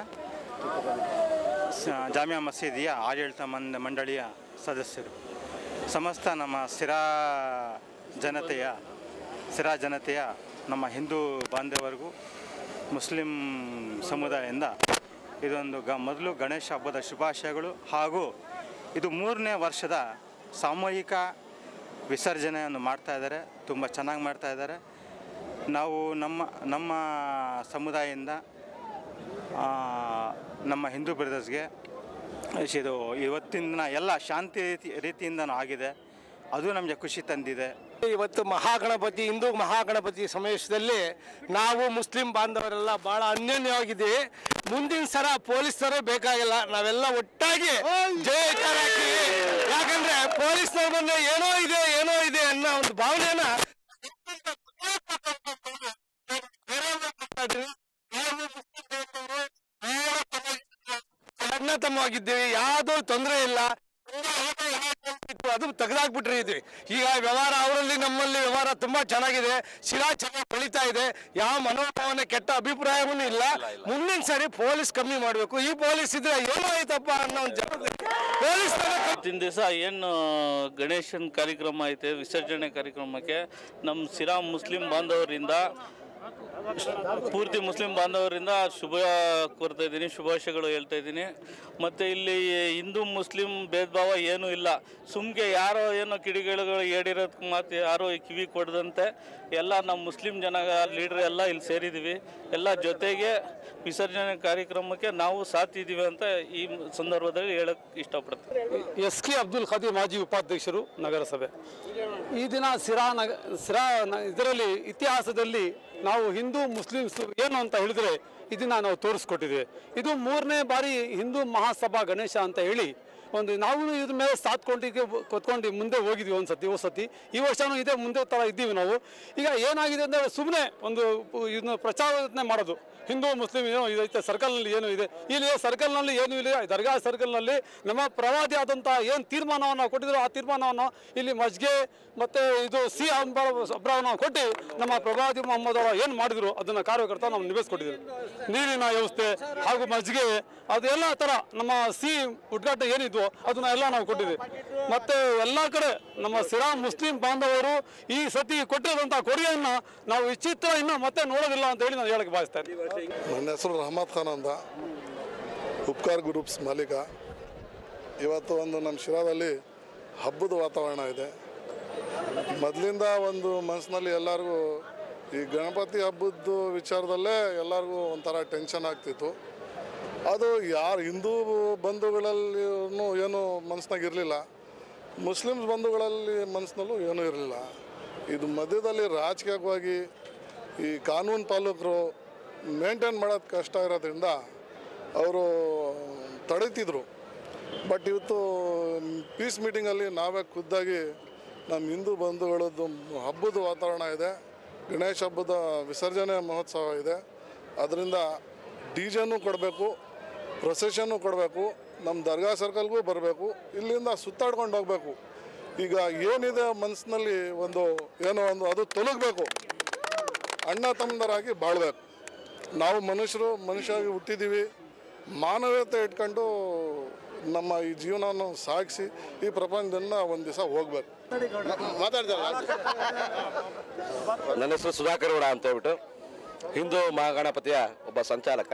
ಸ- ಜಾಮಿಯಾ ಮಸೀದಿಯ ಆಡಳಿತ ಮಂಡ ಮಂಡಳಿಯ ಸದಸ್ಯರು ಸಮಸ್ತ ನಮ್ಮ ಸಿರಾ ಜನತೆಯ ಸಿರಾ ಜನತೆಯ ನಮ್ಮ ಹಿಂದೂ ಬಾಂಧವರಿಗೂ ಮುಸ್ಲಿಂ ಸಮುದಾಯದಿಂದ ಇದೊಂದು ಗ ಮೊದಲು ಗಣೇಶ ಹಬ್ಬದ ಶುಭಾಶಯಗಳು ಹಾಗೂ ಇದು ಮೂರನೇ ವರ್ಷದ ಸಾಮೂಹಿಕ ವಿಸರ್ಜನೆಯನ್ನು ಮಾಡ್ತಾ ಇದ್ದಾರೆ ತುಂಬ ಚೆನ್ನಾಗಿ ಮಾಡ್ತಾ ಇದ್ದಾರೆ ನಾವು ನಮ್ಮ ನಮ್ಮ ಸಮುದಾಯದಿಂದ ಆ, ನಮ್ಮ ಹಿಂದೂ ಬ್ರದರ್ಸ್ಗೆ ಇದು ಇವತ್ತಿನ ದಿನ ಎಲ್ಲ ಶಾಂತಿ ರೀತಿ ರೀತಿಯಿಂದನೂ ಆಗಿದೆ ಅದು ನಮಗೆ ಖುಷಿ ತಂದಿದೆ ಇವತ್ತು ಮಹಾಗಣಪತಿ ಹಿಂದೂ ಮಹಾಗಣಪತಿ ಸಮಾವೇಶದಲ್ಲಿ ನಾವು ಮುಸ್ಲಿಂ ಬಾಂಧವರೆಲ್ಲ ಬಹಳ ಅನ್ಯೋನ್ಯವಾಗಿದ್ದೀವಿ ಮುಂದಿನ ಸಲ ಪೊಲೀಸರೇ ಬೇಕಾಗಿಲ್ಲ ನಾವೆಲ್ಲ ಒಟ್ಟಾಗಿ ಜಯಕಾರ ಹಾಕ್ತೀವಿ ಯಾಕಂದ್ರೆ ಪೊಲೀಸ್ನವ್ರ ಬಂದ್ರೆ ಏನೋ ಇದೆ ಏನೋ ಇದೆ ಅನ್ನೋ ಒಂದು ಭಾವನೆನ ಸಣ್ಣ ತಮ್ಮವಾಗಿದ್ದೀವಿ ಯಾವುದೋ ತೊಂದರೆ ಇಲ್ಲ ಅದು ತೆಗೆದಾಕ್ಬಿಟ್ರೆ ಇದ್ವಿ ಈಗ ವ್ಯವಹಾರ ಅವರಲ್ಲಿ ನಮ್ಮಲ್ಲಿ ವ್ಯವಹಾರ ತುಂಬಾ ಚೆನ್ನಾಗಿದೆ ಶಿರಾ ಚೆನ್ನಾಗಿ ಬೆಳೀತಾ ಇದೆ ಯಾವ ಮನೋಭಾವನೆ ಕೆಟ್ಟ ಅಭಿಪ್ರಾಯವೂ ಇಲ್ಲ ಮುಂದಿನ ಸರಿ ಪೊಲೀಸ್ ಕಮ್ಮಿ ಮಾಡಬೇಕು ಈ ಪೊಲೀಸ್ ಇದ್ರೆ ಏನೋ ಆಯ್ತಪ್ಪ ಅನ್ನೋ ಒಂದು ಜನ ಪೊಲೀಸ್ ಇವತ್ತಿನ ದಿವಸ ಏನು ಗಣೇಶನ ಕಾರ್ಯಕ್ರಮ ಐತೆ ವಿಸರ್ಜನೆ ಕಾರ್ಯಕ್ರಮಕ್ಕೆ ನಮ್ಮ ಸಿರಾ ಮುಸ್ಲಿಂ ಬಾಂಧವರಿಂದ ಪೂರ್ತಿ ಮುಸ್ಲಿಂ ಬಾಂಧವರಿಂದ ಶುಭ ಕೋರ್ತಾ ಇದ್ದೀನಿ ಶುಭಾಶಯಗಳು ಹೇಳ್ತಾ ಇದ್ದೀನಿ ಮತ್ತು ಇಲ್ಲಿ ಹಿಂದೂ ಮುಸ್ಲಿಂ ಭೇದ ಭಾವ ಏನೂ ಇಲ್ಲ ಸುಮ್ಗೆ ಯಾರೋ ಏನೋ ಕಿಡಿಗೇಳುಗಳು ಹೇಳಿರೋದಕ್ಕೆ ಮಾತು ಯಾರೋ ಕಿವಿ ಕೊಡದಂತೆ ಎಲ್ಲ ನಮ್ಮ ಮುಸ್ಲಿಂ ಜನ ಲೀಡ್ರ್ ಎಲ್ಲ ಇಲ್ಲಿ ಸೇರಿದ್ದೀವಿ ಎಲ್ಲ ಜೊತೆಗೆ ವಿಸರ್ಜನೆ ಕಾರ್ಯಕ್ರಮಕ್ಕೆ ನಾವು ಸಾಥ್ ಇದ್ದೀವಿ ಅಂತ ಈ ಸಂದರ್ಭದಲ್ಲಿ ಹೇಳಕ್ಕೆ ಇಷ್ಟಪಡ್ತೀನಿ ಎಸ್ ಕೆ ಅಬ್ದುಲ್ ಖದೀರ್ ಮಾಜಿ ಉಪಾಧ್ಯಕ್ಷರು ನಗರಸಭೆ ಈ ದಿನ ಸಿರಾ ನಗ ಸಿರಾ ನ- ಇದರಲ್ಲಿ ಇತಿಹಾಸದಲ್ಲಿ ನಾವು ಹಿಂದೂ ಮುಸ್ಲಿಮ್ಸ್ ಏನು ಅಂತ ಹೇಳಿದ್ರೆ ಇದನ್ನ ನಾವು ತೋರಿಸ್ಕೊಟ್ಟಿದ್ದೇವೆ ಇದು ಮೂರನೇ ಬಾರಿ ಹಿಂದೂ ಮಹಾಸಭಾ ಗಣೇಶ ಅಂತ ಹೇಳಿ ಒಂದು ನಾವು ಇದ್ರ ಮೇಲೆ ಸಾತ್ಕೊಂಡಿಗೆ ಕೊತ್ಕೊಂಡು ಮುಂದೆ ಹೋಗಿದ್ವಿ ಒಂದು ಸತಿ ಹೋದ ಸತಿ ಈ ವರ್ಷನೂ ಇದೇ ಮುಂದೆ ಥರ ಇದ್ದೀವಿ ನಾವು ಈಗ ಏನಾಗಿದೆ ಅಂದರೆ ಸುಮ್ಮನೆ ಒಂದು ಇದನ್ನ ಪ್ರಚಾರನೆ ಮಾಡೋದು ಹಿಂದೂ ಮುಸ್ಲಿಂ ಏನೋ ಇದೈತೆ ಸರ್ಕಲ್ನಲ್ಲಿ ಏನು ಇದೆ ಇಲ್ಲಿ ಸರ್ಕಲ್ನಲ್ಲಿ ಏನು ಇಲ್ಲ ದರ್ಗಾ ಸರ್ಕಲ್ನಲ್ಲಿ ನಮ್ಮ ಪ್ರವಾದಿ ಆದಂಥ ಏನು ತೀರ್ಮಾನವನ್ನು ಕೊಟ್ಟಿದ್ರು ಆ ತೀರ್ಮಾನವನ್ನು ಇಲ್ಲಿ ಮಜ್ಗೆ ಮತ್ತು ಇದು ಸಿ ಅಬ್ರಾವನ್ನು ಕೊಟ್ಟು ನಮ್ಮ ಪ್ರವಾದಿ ಮೊಹಮ್ಮದ್ ಅವರು ಏನು ಮಾಡಿದ್ರು ಅದನ್ನು ಕಾರ್ಯಕರ್ತ ನಾವು ನಿಭಾಯಿಸ್ಕೊಟ್ಟಿದ್ದೀವಿ ನೀರಿನ ವ್ಯವಸ್ಥೆ ಹಾಗೂ ಮಜ್ಗೆ ಅದೆಲ್ಲ ಥರ ನಮ್ಮ ಸಿ ಉದ್ಘಾಟನೆ ಏನಿದ್ವು ಅದನ್ನ ಎಲ್ಲ ನಾವು ಕೊಟ್ಟಿದ್ದೀವಿ ಮತ್ತು ಎಲ್ಲ ಕಡೆ ನಮ್ಮ ಸಿರಾ ಮುಸ್ಲಿಂ ಬಾಂಧವರು ಈ ಸತಿ ಕೊಟ್ಟಿರೋಂಥ ಕೊಡುಗೆಯನ್ನು ನಾವು ವಿಚಿತ್ರ ಇನ್ನು ಮತ್ತೆ ನೋಡೋದಿಲ್ಲ ಅಂತ ಹೇಳಿ ನಾನು ಹೇಳಕ್ಕೆ ಬಯಸ್ತಾ ಇದ್ದೀನಿ ನನ್ನ ಹೆಸರು ರಹಮತ್ ಖಾನ್ ಅಂತ ಉಪ್ಕಾರ್ ಗ್ರೂಪ್ಸ್ ಮಾಲೀಕ ಇವತ್ತು ಒಂದು ನಮ್ಮ ಶಿರಾದಲ್ಲಿ ಹಬ್ಬದ ವಾತಾವರಣ ಇದೆ ಮೊದಲಿಂದ ಒಂದು ಮನಸ್ಸಿನಲ್ಲಿ ಎಲ್ಲರಿಗೂ ಈ ಗಣಪತಿ ಹಬ್ಬದ ವಿಚಾರದಲ್ಲೇ ಎಲ್ಲರಿಗೂ ಒಂಥರ ಟೆನ್ಷನ್ ಆಗ್ತಿತ್ತು ಅದು ಯಾರು ಹಿಂದೂ ಬಂಧುಗಳಲ್ಲಿ ಏನು ಮನಸ್ಸಿನಾಗ ಇರಲಿಲ್ಲ ಮುಸ್ಲಿಮ್ಸ್ ಬಂಧುಗಳಲ್ಲಿ ಮನಸ್ಸಿನಲ್ಲೂ ಏನೂ ಇರಲಿಲ್ಲ ಇದು ಮಧ್ಯದಲ್ಲಿ ರಾಜಕೀಯವಾಗಿ ಈ ಕಾನೂನು ಪಾಲಕರು ಮೇಂಟೈನ್ ಮಾಡೋದು ಕಷ್ಟ ಇರೋದ್ರಿಂದ ಅವರು ತಡೀತಿದ್ರು ಬಟ್ ಇವತ್ತು ಪೀಸ್ ಮೀಟಿಂಗಲ್ಲಿ ನಾವೇ ಖುದ್ದಾಗಿ ನಮ್ಮ ಹಿಂದೂ ಬಂಧುಗಳದ್ದು ಹಬ್ಬದ ವಾತಾವರಣ ಇದೆ ಗಣೇಶ ಹಬ್ಬದ ವಿಸರ್ಜನೆ ಮಹೋತ್ಸವ ಇದೆ ಅದರಿಂದ ಡಿ ಜೆನೂ ಕೊಡಬೇಕು ಪ್ರೊಸೆಷನ್ನು ಕೊಡಬೇಕು ನಮ್ಮ ದರ್ಗಾ ಸರ್ಕಲ್ಗೂ ಬರಬೇಕು ಇಲ್ಲಿಂದ ಸುತ್ತಾಡ್ಕೊಂಡು ಹೋಗಬೇಕು ಈಗ ಏನಿದೆ ಮನಸ್ಸಿನಲ್ಲಿ ಒಂದು ಏನೋ ಒಂದು ಅದು ತೊಲಗಬೇಕು ಅಣ್ಣ ತಮ್ಮದರಾಗಿ ಬಾಳ್ಬೇಕು ನಾವು ಮನುಷ್ಯರು ಮನುಷ್ಯರಾಗಿ ಹುಟ್ಟಿದ್ದೀವಿ ಮಾನವೀಯತೆ ಇಟ್ಕೊಂಡು ನಮ್ಮ ಈ ಜೀವನವನ್ನು ಸಾಗಿಸಿ ಈ ಪ್ರಪಂಚದಿಂದ ಒಂದು ದಿವಸ ಹೋಗ್ಬೇಕು ನನ್ನ ಹೆಸರು ಸುಧಾಕರ್ ಗೌಡ ಅಂತ ಹೇಳ್ಬಿಟ್ಟು ಹಿಂದೂ ಮಹಾಗಣಪತಿಯ ಒಬ್ಬ ಸಂಚಾಲಕ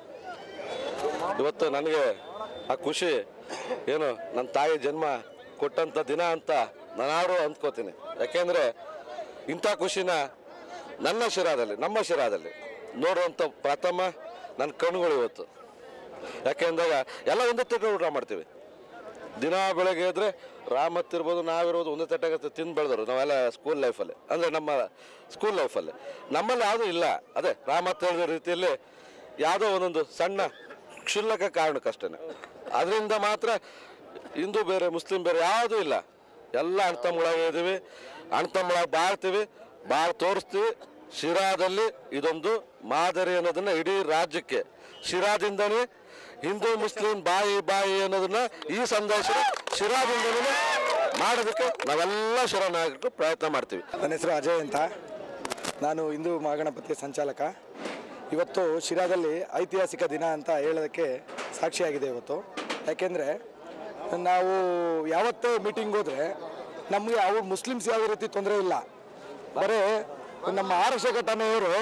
ಇವತ್ತು ನನಗೆ ಆ ಖುಷಿ ಏನು ನನ್ನ ತಾಯಿ ಜನ್ಮ ಕೊಟ್ಟಂಥ ದಿನ ಅಂತ ನಾನಾರು ಅಂದ್ಕೋತೀನಿ ಯಾಕೆಂದರೆ ಇಂಥ ಖುಷಿನ ನನ್ನ ಶಿರಾದಲ್ಲಿ ನಮ್ಮ ಶಿರಾದಲ್ಲಿ ನೋಡುವಂಥ ಪ್ರಥಮ ನನ್ನ ಕಣ್ಣುಗಳು ಇವತ್ತು ಯಾಕೆಂದಾಗ ಎಲ್ಲ ಒಂದೇ ತಟ್ಟೆ ಊಟ ಮಾಡ್ತೀವಿ ದಿನ ಬೆಳಗ್ಗೆ ಇದ್ರೆ ರಾಮತ್ ಇರ್ಬೋದು ನಾವಿರ್ಬೋದು ಒಂದೇ ತಟ್ಟೆಗೆ ತಿಂದು ಬೆಳೆದವರು ನಾವೆಲ್ಲ ಸ್ಕೂಲ್ ಲೈಫಲ್ಲಿ ಅಂದರೆ ನಮ್ಮ ಸ್ಕೂಲ್ ಲೈಫಲ್ಲಿ ನಮ್ಮಲ್ಲಿ ಯಾವುದೂ ಇಲ್ಲ ಅದೇ ರಾಮತ್ ಹೇಳಿದ ರೀತಿಯಲ್ಲಿ ಯಾವುದೋ ಒಂದೊಂದು ಸಣ್ಣ ಕ್ಷುಲ್ಲಕ ಕಾರಣಕ್ಕಷ್ಟೇ ಅದರಿಂದ ಮಾತ್ರ ಹಿಂದೂ ಬೇರೆ ಮುಸ್ಲಿಂ ಬೇರೆ ಯಾವುದೂ ಇಲ್ಲ ಎಲ್ಲ ಅಣ್ತಮ್ಮಳಾಗಿ ಇದ್ದೀವಿ ಅಣ್ತಮ್ಮಳಾಗಿ ಬಾಳ್ತೀವಿ ಬಾಳ್ ತೋರಿಸ್ತೀವಿ ಶಿರಾದಲ್ಲಿ ಇದೊಂದು ಮಾದರಿ ಅನ್ನೋದನ್ನ ಇಡೀ ರಾಜ್ಯಕ್ಕೆ ಶಿರಾದಿಂದನೇ ಹಿಂದೂ ಮುಸ್ಲಿಂ ಬಾಯಿ ಬಾಯಿ ಅನ್ನೋದನ್ನ ಈ ಸಂದೇಶ ಶಿರಾದಿಂದನೇ ಮಾಡೋದಕ್ಕೆ ನಾವೆಲ್ಲ ಶಿರಾ ನಾಗರಿಕರು ಪ್ರಯತ್ನ ಮಾಡ್ತೀವಿ ನನ್ನ ಹೆಸರು ಅಜಯ್ ಅಂತ ನಾನು ಹಿಂದೂ ಮಹಾಗಣಪತಿಯ ಸಂಚಾಲಕ ಇವತ್ತು ಶಿರಾದಲ್ಲಿ ಐತಿಹಾಸಿಕ ದಿನ ಅಂತ ಹೇಳೋದಕ್ಕೆ ಸಾಕ್ಷಿಯಾಗಿದೆ ಇವತ್ತು ಯಾಕೆಂದರೆ ನಾವು ಯಾವತ್ತೇ ಮೀಟಿಂಗ್ ಹೋದರೆ ನಮಗೆ ಅವ್ರು ಮುಸ್ಲಿಮ್ಸ್ ಯಾವುದೇ ರೀತಿ ತೊಂದರೆ ಇಲ್ಲ ಬರೀ ನಮ್ಮ ಆರಕ್ಷಕ ಠಾಣೆಯವರು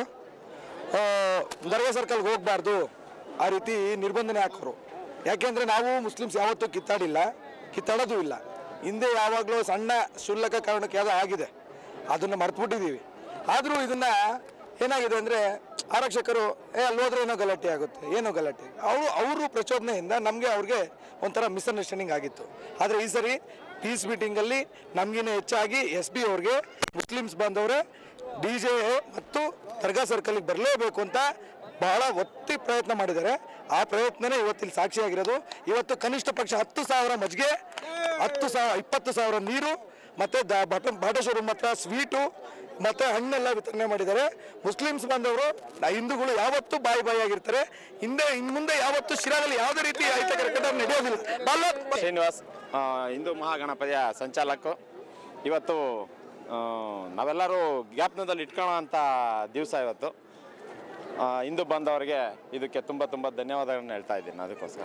ದರ್ಗಾ ಸರ್ಕಲ್ಗೆ ಹೋಗಬಾರ್ದು ಆ ರೀತಿ ನಿರ್ಬಂಧನೆ ಹಾಕೋರು ಯಾಕೆಂದರೆ ನಾವು ಮುಸ್ಲಿಮ್ಸ್ ಯಾವತ್ತೂ ಕಿತ್ತಾಡಿಲ್ಲ ಕಿತ್ತಾಡೋದು ಇಲ್ಲ ಹಿಂದೆ ಯಾವಾಗಲೂ ಸಣ್ಣ ಶುಲ್ಕ ಕಾರಣಕ್ಕೆ ಯಾವುದೋ ಆಗಿದೆ ಅದನ್ನು ಮರ್ತ್ಬಿಟ್ಟಿದ್ದೀವಿ ಆದರೂ ಇದನ್ನು ಏನಾಗಿದೆ ಅಂದರೆ ಆರಕ್ಷಕರು ಏ ಅಲ್ಲಿ ಹೋದ್ರೆ ಏನೋ ಗಲಾಟೆ ಆಗುತ್ತೆ ಏನೋ ಗಲಾಟೆ ಅವರು ಅವರು ಪ್ರಚೋದನೆಯಿಂದ ನಮಗೆ ಅವ್ರಿಗೆ ಒಂಥರ ಮಿಸ್ಅಂಡರ್ಸ್ಟ್ಯಾಂಡಿಂಗ್ ಆಗಿತ್ತು ಆದರೆ ಈ ಸರಿ ಪೀಸ್ ಮೀಟಿಂಗಲ್ಲಿ ನಮಗಿನ್ನ ಹೆಚ್ಚಾಗಿ ಎಸ್ ಬಿ ಅವ್ರಿಗೆ ಮುಸ್ಲಿಮ್ಸ್ ಬಂದವರೇ ಡಿ ಜೆ ಮತ್ತು ದರ್ಗಾ ಸರ್ಕಲ್ಗೆ ಬರಲೇಬೇಕು ಅಂತ ಬಹಳ ಒತ್ತಿ ಪ್ರಯತ್ನ ಮಾಡಿದ್ದಾರೆ ಆ ಪ್ರಯತ್ನನೇ ಇವತ್ತಿಲ್ಲಿ ಸಾಕ್ಷಿಯಾಗಿರೋದು ಇವತ್ತು ಕನಿಷ್ಠ ಪಕ್ಷ ಹತ್ತು ಸಾವಿರ ಮಜ್ಜಿಗೆ ಹತ್ತು ಸಾವಿರ ಇಪ್ಪತ್ತು ಸಾವಿರ ನೀರು ಮತ್ತು ದ ಬಟ ಬಾಟೇಶ್ವರ ಹತ್ರ ಸ್ವೀಟು ಮತ್ತು ಹಣ್ಣೆಲ್ಲ ವಿತರಣೆ ಮಾಡಿದ್ದಾರೆ ಮುಸ್ಲಿಮ್ಸ್ ಬಂದವರು ಹಿಂದೂಗಳು ಯಾವತ್ತೂ ಬಾಯಿ ಬಾಯಿಯಾಗಿರ್ತಾರೆ ಹಿಂದೆ ಇನ್ನು ಮುಂದೆ ಯಾವತ್ತೂ ಶಿರಾದಲ್ಲಿ ಯಾವುದೇ ರೀತಿ ಅಹಿತಕರ ಘಟನೆ ನಡೆಯೋದಿಲ್ಲ ಬಾಲ- ಶ್ರೀನಿವಾಸ್ ಆ, ಹಿಂದೂ ಮಹಾಗಣಪತಿಯ ಸಂಚಾಲಕ ಇವತ್ತು ಆ, ನಾವೆಲ್ಲರೂ ಜ್ಞಾಪನದಲ್ಲಿ ಇಟ್ಕೊಳ್ಳೋ ಅಂಥ ದಿವಸ ಇವತ್ತು ಆ, ಹಿಂದೂ ಬಾಂಧವರಿಗೆ ಇದಕ್ಕೆ ತುಂಬ ತುಂಬ ಧನ್ಯವಾದಗಳನ್ನ ಹೇಳ್ತಾ ಇದ್ದೀನಿ ಅದಕ್ಕೋಸ್ಕರ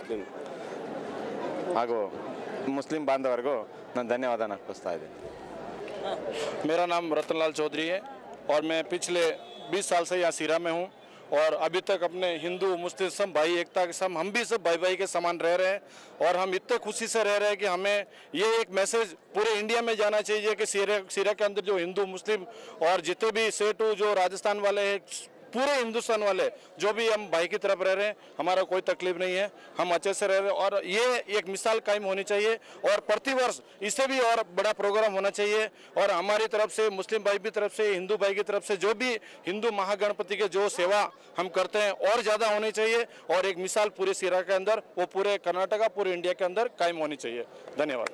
ಹಾಗೂ ಮುಸ್ಲಿಂ ಬಾಂಧವರಿಗೂ ನಾನು ಧನ್ಯವಾದನ ಅರ್ಪಿಸ್ತಾ ಇದ್ದೀನಿ मेरा नाम रतनलाल चौधरी है और मैं पिछले 20 साल से यहाँ सीरा में हूँ और अभी तक अपने हिंदू मुस्लिम सब भाई एकता के सम हम भी सब भाई भाई के समान रह रहे हैं और हम इतने खुशी से रह रहे हैं कि हमें ये एक मैसेज पूरे इंडिया में जाना चाहिए कि सीरा सीरा के अंदर जो हिंदू मुस्लिम और जितने भी सेठू जो राजस्थान वाले हैं पूरे हिंदुस्तान वाले जो भी हम भाई की तरफ रह रहे हैं हमारा कोई तकलीफ नहीं है हम अच्छे से रह रहे हैं और ये एक मिसाल कायम होनी चाहिए और प्रति वर्ष इससे भी और बड़ा प्रोग्राम होना चाहिए और हमारी तरफ से मुस्लिम भाई की तरफ से हिंदू भाई की तरफ से जो भी हिंदू महागणपति के जो सेवा हम करते हैं और ज़्यादा होनी चाहिए और एक मिसाल पूरे सिरा के अंदर वो पूरे कर्नाटका पूरे इंडिया के अंदर कायम होनी चाहिए धन्यवाद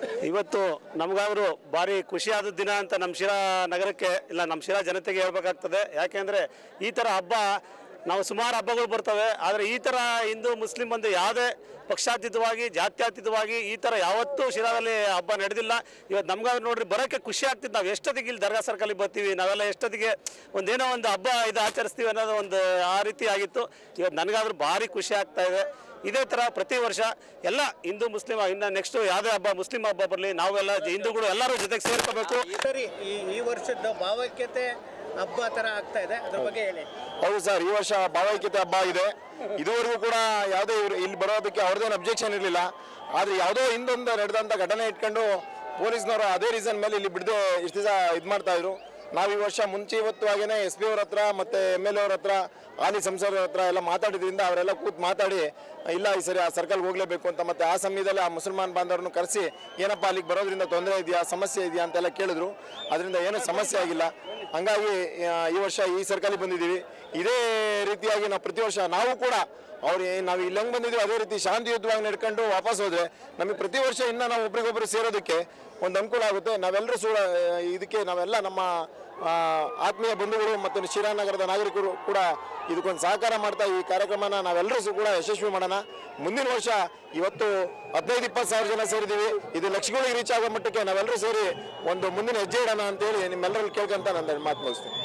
ಇವತ್ತು ನಮಗಾದರೂ ಭಾರಿ ಖುಷಿಯಾದ ದಿನ ಅಂತ ನಮ್ಮ ಶಿರಾ ನಗರಕ್ಕೆ ಇಲ್ಲ ನಮ್ಮ ಶಿರಾ ಜನತೆಗೆ ಹೇಳ್ಬೇಕಾಗ್ತದೆ ಇದೆ ಯಾಕೆಂದರೆ ಈ ಥರ ಹಬ್ಬ ನಾವು ಸುಮಾರು ಹಬ್ಬಗಳು ಬರ್ತವೆ ಆದರೆ ಈ ಥರ ಹಿಂದೂ ಮುಸ್ಲಿಂ ಬಂದು ಯಾವುದೇ ಪಕ್ಷಾತೀತವಾಗಿ ಜಾತ್ಯತೀತವಾಗಿ ಈ ಥರ ಯಾವತ್ತೂ ಶಿರಾದಲ್ಲಿ ಹಬ್ಬ ನಡೆದಿಲ್ಲ ಇವತ್ತು ನಮ್ಗಾದ್ರೆ ನೋಡ್ರಿ ಬರೋಕ್ಕೆ ಖುಷಿ ಆಗ್ತಿತ್ತು ನಾವು ಎಷ್ಟೊತ್ತಿಗೆ ಇಲ್ಲಿ ದರ್ಗಾ ಸರ್ಕಲಿಗೆ ಬರ್ತೀವಿ ನಾವೆಲ್ಲ ಎಷ್ಟೊತ್ತಿಗೆ ಒಂದೇನೋ ಒಂದು ಹಬ್ಬ ಇದು ಆಚರಿಸ್ತೀವಿ ಅನ್ನೋದು ಒಂದು ಆ ರೀತಿ ಆಗಿತ್ತು ಇವತ್ತು ನನಗಾದ್ರೂ ಭಾರಿ ಖುಷಿ ಆಗ್ತಾ ಇದೆ ಇದೇ ಥರ ಪ್ರತಿ ವರ್ಷ ಎಲ್ಲ ಹಿಂದೂ ಮುಸ್ಲಿಂ ಇನ್ನು ನೆಕ್ಸ್ಟ್ ಯಾವುದೇ ಹಬ್ಬ ಮುಸ್ಲಿಂ ಹಬ್ಬ ಬರಲಿ ನಾವೆಲ್ಲ ಹಿಂದೂಗಳು ಎಲ್ಲರೂ ಜೊತೆಗೆ ಸೇರ್ಕೋಬೇಕು ಈ ಸರಿ ಈ ಈ ವರ್ಷದ ಭಾವೈಕ್ಯತೆ ಹಬ್ಬ ಥರ ಆಗ್ತಾ ಇದೆ ಅದ್ರ ಬಗ್ಗೆ ಹೇಳಿ ಹೌದು ಸರ್ ಈ ವರ್ಷ ಭಾವೈಕ್ಯತೆ ಹಬ್ಬ ಇದೆ ಇದುವರೆಗೂ ಕೂಡ ಯಾವುದೇ ಇವ್ರು ಇಲ್ಲಿ ಬರೋದಕ್ಕೆ ಅವ್ರದ್ದೇನು ಅಬ್ಜೆಕ್ಷನ್ ಇರಲಿಲ್ಲ ಆದರೆ ಯಾವುದೋ ಹಿಂದೊಂದು ನಡೆದಂಥ ಘಟನೆ ಇಟ್ಕೊಂಡು ಪೊಲೀಸ್ನವರು ಅದೇ ರೀಸನ್ ಮೇಲೆ ಇಲ್ಲಿ ಬಿಡದೆ ಇಷ್ಟು ದಿವಸ ಇದು ಮಾಡ್ತಾ ಇದ್ರು ನಾವು ಈ ವರ್ಷ ಮುಂಚಿತವಾಗೇನೆ ಎಸ್ ಪಿ ಅವ್ರ ಹತ್ರ ಮತ್ತೆ ಎಮ್ ಎಲ್ ಎ ಅವ್ರ ಹತ್ರ ಹಾಲಿ ಸಂಸದರ ಹತ್ರ ಎಲ್ಲ ಮಾತಾಡಿದ್ರಿಂದ ಅವರೆಲ್ಲ ಕೂತ್ ಮಾತಾಡಿ ಇಲ್ಲ ಈ ಸರಿ ಆ ಸರ್ಕಲ್ಗೆ ಹೋಗ್ಲೇಬೇಕು ಅಂತ ಮತ್ತೆ ಆ ಸಮಯದಲ್ಲಿ ಆ ಮುಸಲ್ಮಾನ್ ಬಾಂಧವರನ್ನು ಕರೆಸಿ ಏನಪ್ಪ ಅಲ್ಲಿಗೆ ಬರೋದ್ರಿಂದ ತೊಂದರೆ ಇದೆಯಾ ಸಮಸ್ಯೆ ಇದೆಯಾ ಅಂತೆಲ್ಲ ಕೇಳಿದ್ರು ಅದರಿಂದ ಏನೂ ಸಮಸ್ಯೆ ಆಗಿಲ್ಲ ಹಂಗಾಗಿ ಆ, ಈ ವರ್ಷ ಈ ಸರ್ಕಲಿಗೆ ಬಂದಿದ್ದೀವಿ ಇದೇ ರೀತಿಯಾಗಿ ನಾವು ಪ್ರತಿ ವರ್ಷ ನಾವು ಕೂಡ ಅವ್ರು ಏನ್ ನಾವು ಇಲ್ಲಿ ಹೆಂಗ್ ಬಂದಿದ್ದೀವಿ ಅದೇ ರೀತಿ ಶಾಂತಿಯುತವಾಗಿ ನಡ್ಕೊಂಡು ವಾಪಸ್ ಹೋದ್ರೆ ನಮಗೆ ಪ್ರತಿ ವರ್ಷ ಇನ್ನ ನಾವು ಒಬ್ರಿಗೊಬ್ರು ಸೇರೋದಕ್ಕೆ ಒಂದು ಅನುಕೂಲ ಆಗುತ್ತೆ ನಾವೆಲ್ಲರೂ ಸೂಡ ಇದಕ್ಕೆ ನಾವೆಲ್ಲ ನಮ್ಮ ಆ, ಆತ್ಮೀಯ ಬಂಧುಗಳು ಮತ್ತು ಶ್ರೀರಾಮನಗರದ ನಾಗರಿಕರು ಕೂಡ ಇದಕ್ಕೊಂದು ಸಹಕಾರ ಮಾಡ್ತಾ ಈ ಕಾರ್ಯಕ್ರಮನ ನಾವೆಲ್ಲರೂ ಸಹ ಕೂಡ ಯಶಸ್ವಿ ಮಾಡೋಣ ಮುಂದಿನ ವರ್ಷ ಇವತ್ತು ಹದಿನೈದು ಇಪ್ಪತ್ತು ಸಾವಿರ ಜನ ಸೇರಿದ್ದೀವಿ ಇದು ಲಕ್ಷಗಳಿಗೆ ರೀಚ್ ಆಗೋ ಮಟ್ಟಕ್ಕೆ ನಾವೆಲ್ಲರೂ ಸೇರಿ ಒಂದು ಮುಂದಿನ ಹೆಜ್ಜೆ ಇಡೋಣ ಅಂತೇಳಿ ನಿಮ್ಮೆಲ್ಲರಲ್ಲಿ ಕೇಳ್ಕೊಂತ ನನ್ನ ಮಾತು ಮುಗಿಸ್ತೀನಿ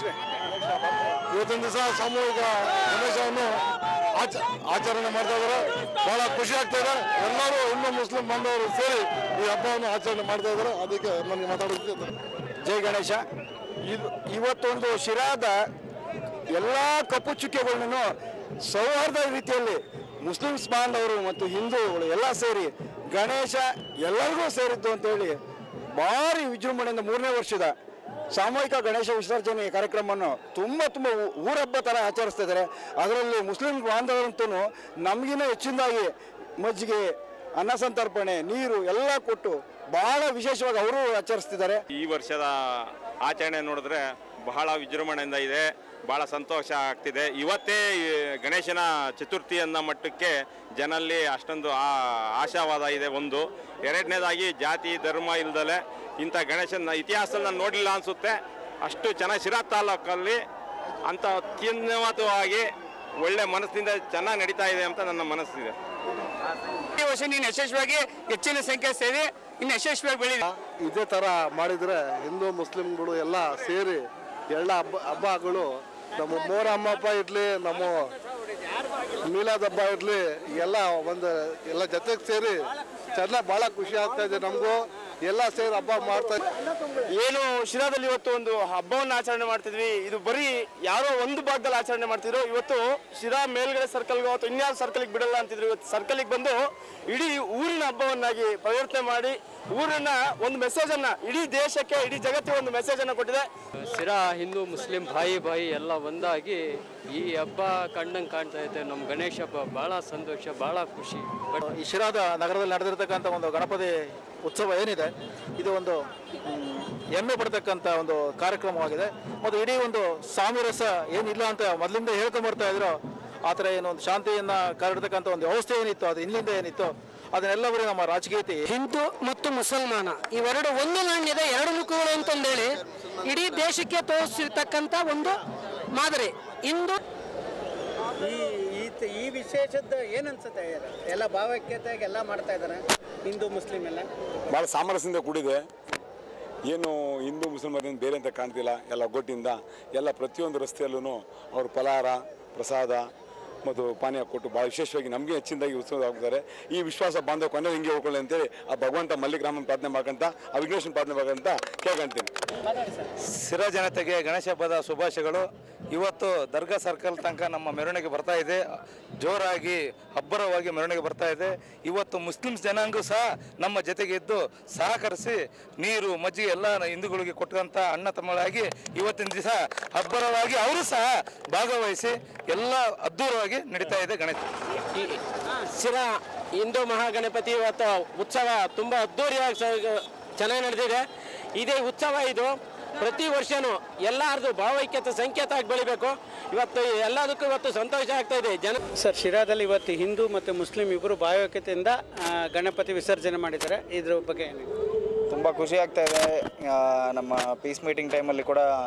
ಇವತ್ತಿನ ದಿವಸ ಸಾಮೂಹಿಕ ಗಣೇಶವನ್ನು ಆಚ ಆಚರಣೆ ಮಾಡ್ತಾ ಇದ್ದಾರೆ ಬಹಳ ಖುಷಿ ಆಗ್ತಾ ಇದೆ ಎಲ್ಲರೂ ಹಿಂದೂ ಮುಸ್ಲಿಂ ಬಾಂಧವರು ಸೇರಿ ಈ ಹಬ್ಬವನ್ನು ಆಚರಣೆ ಮಾಡ್ತಾ ಇದ್ದಾರೆ ಅದಕ್ಕೆ ನನಗೆ ಮಾತಾಡೋದಕ್ಕೆ ಜೈ ಗಣೇಶ ಇದು ಇವತ್ತೊಂದು ಶಿರಾದ ಎಲ್ಲ ಕಪ್ಪು ಚುಕ್ಕೆಗಳನ್ನು ಸೌಹಾರ್ದ ರೀತಿಯಲ್ಲಿ ಮುಸ್ಲಿಮ್ಸ್ ಬಾಂಧವರು ಮತ್ತು ಹಿಂದೂಗಳು ಎಲ್ಲ ಸೇರಿ ಗಣೇಶ ಎಲ್ಲರಿಗೂ ಸೇರಿದ್ದು ಅಂತೇಳಿ ಭಾರಿ ವಿಜೃಂಭಣೆಯಿಂದ ಮೂರನೇ ವರ್ಷದ ಸಾಮೂಹಿಕ ಗಣೇಶ ವಿಸರ್ಜನೆ ಕಾರ್ಯಕ್ರಮವನ್ನು ತುಂಬ ತುಂಬ ಊ- ಊರಹಬ್ಬ ಥರ ಆಚರಿಸ್ತಾ ಇದ್ದಾರೆ ಅದರಲ್ಲಿ ಮುಸ್ಲಿಂ ಬಾಂಧವರಂತೂ ನಮಗಿನ್ನ ಹೆಚ್ಚಿನದಾಗಿ ಮಜ್ಜಿಗೆ ಅನ್ನ ಸಂತರ್ಪಣೆ ನೀರು ಎಲ್ಲ ಕೊಟ್ಟು ಬಹಳ ವಿಶೇಷವಾಗಿ ಅವರು ಆಚರಿಸ್ತಿದ್ದಾರೆ ಈ ವರ್ಷದ ಆಚರಣೆ ನೋಡಿದ್ರೆ ಬಹಳ ವಿಜೃಂಭಣೆಯಿಂದ ಇದೆ ಬಹಳ ಸಂತೋಷ ಆಗ್ತಿದೆ ಇವತ್ತೇ ಈ ಗಣೇಶನ ಚತುರ್ಥಿ ಅನ್ನೋ ಮಟ್ಟಕ್ಕೆ ಜನಲ್ಲಿ ಅಷ್ಟೊಂದು ಆ- ಆಶಾವಾದ ಇದೆ ಒಂದು ಎರಡನೇದಾಗಿ ಜಾತಿ ಧರ್ಮ ಇಲ್ದಲೆ ಇಂಥ ಗಣೇಶನ ಇತಿಹಾಸದಲ್ಲಿ ನಾನು ನೋಡಲಿಲ್ಲ ಅನಿಸುತ್ತೆ ಅಷ್ಟು ಚೆನ್ನಾಗಿ ಶಿರಾ ತಾಲೂಕಲ್ಲಿ ಅಂಥ ಅತ್ಯುನ್ನತವಾಗಿ ಒಳ್ಳೆ ಮನಸ್ಸಿನಿಂದ ಚೆನ್ನಾಗಿ ನಡೀತಾ ಇದೆ ಅಂತ ನನ್ನ ಮನಸ್ಸಿದೆ ಈ ವರ್ಷ ನೀನು ಯಶಸ್ವಿಯಾಗಿ ಹೆಚ್ಚಿನ ಸಂಖ್ಯೆ ಸೇರಿ ಇನ್ನು ಯಶಸ್ವಿಯಾಗಿ ಬೆಳಿ ಇದೇ ಥರ ಮಾಡಿದರೆ ಹಿಂದೂ ಮುಸ್ಲಿಮ್ಗಳು ಎಲ್ಲ ಸೇರಿ ಎಲ್ಲ ಹಬ್ಬ ಹಬ್ಬಗಳು ನಮ್ಮ ಮೋರಮ್ಮ ಹಬ್ಬ ಇರಲಿ ನಮ್ಮ ಮೀಲಾದ್ ಹಬ್ಬ ಇರಲಿ ಎಲ್ಲ ಒಂದು ಎಲ್ಲ ಜೊತೆಗೆ ಸೇರಿ ಚೆನ್ನಾಗಿ ಭಾಳ ಖುಷಿ ಆಗ್ತಾ ಇದೆ ನಮಗೂ ಎಲ್ಲ ಸೇರಿ ಹಬ್ಬ ಮಾಡ್ತಾ ಏನು ಶಿರಾದಲ್ಲಿ ಇವತ್ತು ಒಂದು ಹಬ್ಬವನ್ನು ಆಚರಣೆ ಮಾಡ್ತಿದ್ವಿ ಇದು ಬರೀ ಯಾರೋ ಒಂದು ಭಾಗದಲ್ಲಿ ಆಚರಣೆ ಮಾಡ್ತಿದ್ರು ಇವತ್ತು ಶಿರಾ ಮೇಲ್ಗಡೆ ಸರ್ಕಲ್ಗೆ ಅಥವಾ ಇನ್ಯಾವ ಸರ್ಕಲ್ಗೆ ಬಿಡಲ್ಲ ಅಂತಿದ್ರು ಇವತ್ತು ಸರ್ಕಲ್ಗೆ ಬಂದು ಇಡೀ ಊರಿನ ಹಬ್ಬವನ್ನಾಗಿ ಪರಿವರ್ತನೆ ಮಾಡಿ ಊರನ್ನ ಒಂದು ಮೆಸೇಜ್ ಅನ್ನ ಇಡೀ ದೇಶಕ್ಕೆ ಇಡೀ ಜಗತ್ತಿಗೆ ಒಂದು ಮೆಸೇಜ್ ಅನ್ನ ಕೊಟ್ಟಿದೆ ಸಿರಾ ಹಿಂದೂ ಮುಸ್ಲಿಂ ಬಾಯಿ ಬಾಯಿ ಎಲ್ಲ ಒಂದಾಗಿ ಈ ಹಬ್ಬ ಕಂಡಂಗೆ ಕಾಣ್ತಾ ಇದೆ ನಮ್ಮ ಗಣೇಶ ಹಬ್ಬ ಭಾಳ ಸಂತೋಷ ಭಾಳ ಖುಷಿ ಬಟ್ ಈ ಶಿರಾದ ನಗರದಲ್ಲಿ ನಡೆದಿರ್ತಕ್ಕಂಥ ಒಂದು ಗಣಪತಿ ಉತ್ಸವ ಏನಿದೆ ಇದು ಒಂದು ಮ್, ಹೆಮ್ಮೆ ಪಡ್ತಕ್ಕಂಥ ಒಂದು ಕಾರ್ಯಕ್ರಮವಾಗಿದೆ ಮತ್ತು ಇಡೀ ಒಂದು ಸಾಮರಸ ಏನಿಲ್ಲ ಅಂತ ಮೊದಲಿಂದ ಹೇಳ್ಕೊಂಬರ್ತಾ ಇದ್ರು ಆ ಥರ ಏನು ಒಂದು ಶಾಂತಿಯನ್ನ ಕಾರಿಡ್ತಕ್ಕಂಥ ಒಂದು ವ್ಯವಸ್ಥೆ ಏನಿತ್ತು ಅದು ಇಲ್ಲಿಂದ ಏನಿತ್ತು ಅದನ್ನೆಲ್ಲವರು ನಮ್ಮ ರಾಜಕೀಯತೆ ಹಿಂದೂ ಮತ್ತು ಮುಸಲ್ಮಾನ ಇವೆರಡು ಒಂದು ನಾಣ್ಯದ ಎರಡು ಮುಖಗಳು ಅಂತಂದೇಳಿ ಇಡೀ ದೇಶಕ್ಕೆ ತೋರಿಸಿರ್ತಕ್ಕಂಥ ಒಂದು ಮಾದರಿ ಇಂದು ಈ ಈ ತ- ಈ ವಿಶೇಷದ ಏನನ್ಸುತ್ತೆ ಎಲ್ಲ ಭಾವೈಕ್ಯತೆಗೆ ಎಲ್ಲ ಮಾಡ್ತಾ ಇದ್ದಾರೆ ಹಿಂದೂ ಮುಸ್ಲಿಂ ಎಲ್ಲ ಭಾಳ ಸಾಮರಸ್ಯದಿಂದ ಕೂಡಿದೆ ಏನು ಹಿಂದೂ ಮುಸಲ್ಮಾನ ಬೇರೆ ಅಂತ ಕಾಣ್ತಿಲ್ಲ ಎಲ್ಲ ಒಗ್ಗಟ್ಟಿಂದ ಎಲ್ಲ ಪ್ರತಿಯೊಂದು ರಸ್ತೆಯಲ್ಲೂ ಅವರು ಫಲಹಾರ ಪ್ರಸಾದ ಮತ್ತು ಪಾನೀಯ ಕೊಟ್ಟು ಭಾಳ ವಿಶೇಷವಾಗಿ ನಮಗೆ ಹೆಚ್ಚಿನದಾಗಿ ಉತ್ಸವ ಆಗ್ತಾರೆ ಈ ವಿಶ್ವಾಸ ಬಾಂಧವ ಕೊನೆ ಹಿಂಗೆ ಹೋಗ್ಕೊಳ್ಳಿ ಅಂತೇಳಿ ಆ ಭಗವಂತ ಮಲ್ಲಿಗ್ರಾಮನ್ ಪ್ರಾರ್ಥನೆ ಮಾಡ್ಕೊಂತ ಆ ವಿಘ್ನೇಶ್ವರನ ಪ್ರಾರ್ಥನೆ ಮಾಡ್ಕೊಂತ ಕೇಳ್ಕೊಂತೀನಿ ಸಿರಾ ಜನತೆಗೆ ಗಣೇಶ ಹಬ್ಬದ ಶುಭಾಶಯಗಳು ಇವತ್ತು ದರ್ಗಾ ಸರ್ಕಲ್ ತನಕ ನಮ್ಮ ಮೆರವಣಿಗೆ ಬರ್ತಾ ಇದೆ ಜೋರಾಗಿ ಅಬ್ಬರವಾಗಿ ಮೆರವಣಿಗೆ ಬರ್ತಾ ಇದೆ ಇವತ್ತು ಮುಸ್ಲಿಮ್ಸ್ ಜನಾಂಗ ಸಹ ನಮ್ಮ ಜೊತೆಗೆ ಇದ್ದು ಸಹಕರಿಸಿ ನೀರು ಮಜ್ಜಿಗೆ ಎಲ್ಲ ಹಿಂದೂಗಳಿಗೆ ಕೊಟ್ಟಂತ ಅಣ್ಣ ತಮ್ಮಗಳಾಗಿ ಇವತ್ತಿನ ದಿವಸ ಅಬ್ಬರವಾಗಿ ಅವರು ಸಹ ಭಾಗವಹಿಸಿ ಎಲ್ಲ ಅದ್ಧೂರವಾಗಿ ನಡೀತಾ ಇದೆ ಗಣೇಶ ಸಿರಾ ಹಿಂದೂ ಮಹಾಗಣಪತಿ ಇವತ್ತು ಉತ್ಸವ ತುಂಬ ಅದ್ದೂರಿಯಾಗಿ ಸ- ಚೆನ್ನಾಗಿ ನಡೆದಿದೆ ಇದೇ ಉತ್ಸವ ಇದು ಪ್ರತಿ ವರ್ಷನೂ ಎಲ್ಲಾರ್ದು ಭಾವೈಕ್ಯತೆ ಸಂಕೇತ ಆಗಿ ಬೆಳಿಬೇಕು ಇವತ್ತು ಎಲ್ಲದಕ್ಕೂ ಇವತ್ತು ಸಂತೋಷ ಆಗ್ತಾ ಇದೆ ಜನ ಸರ್ ಶಿರಾದಲ್ಲಿ ಇವತ್ತು ಹಿಂದೂ ಮತ್ತು ಮುಸ್ಲಿಂ ಇಬ್ಬರು ಭಾವೈಕ್ಯತೆಯಿಂದ ಆ, ಗಣಪತಿ ವಿಸರ್ಜನೆ ಮಾಡಿದ್ದಾರೆ ಇದ್ರ ಬಗ್ಗೆ ಏನು ತುಂಬ ಖುಷಿ ಆಗ್ತಾ ಇದೆ ಆ, ನಮ್ಮ ಪೀಸ್ ಮೀಟಿಂಗ್ ಟೈಮಲ್ಲಿ ಕೂಡ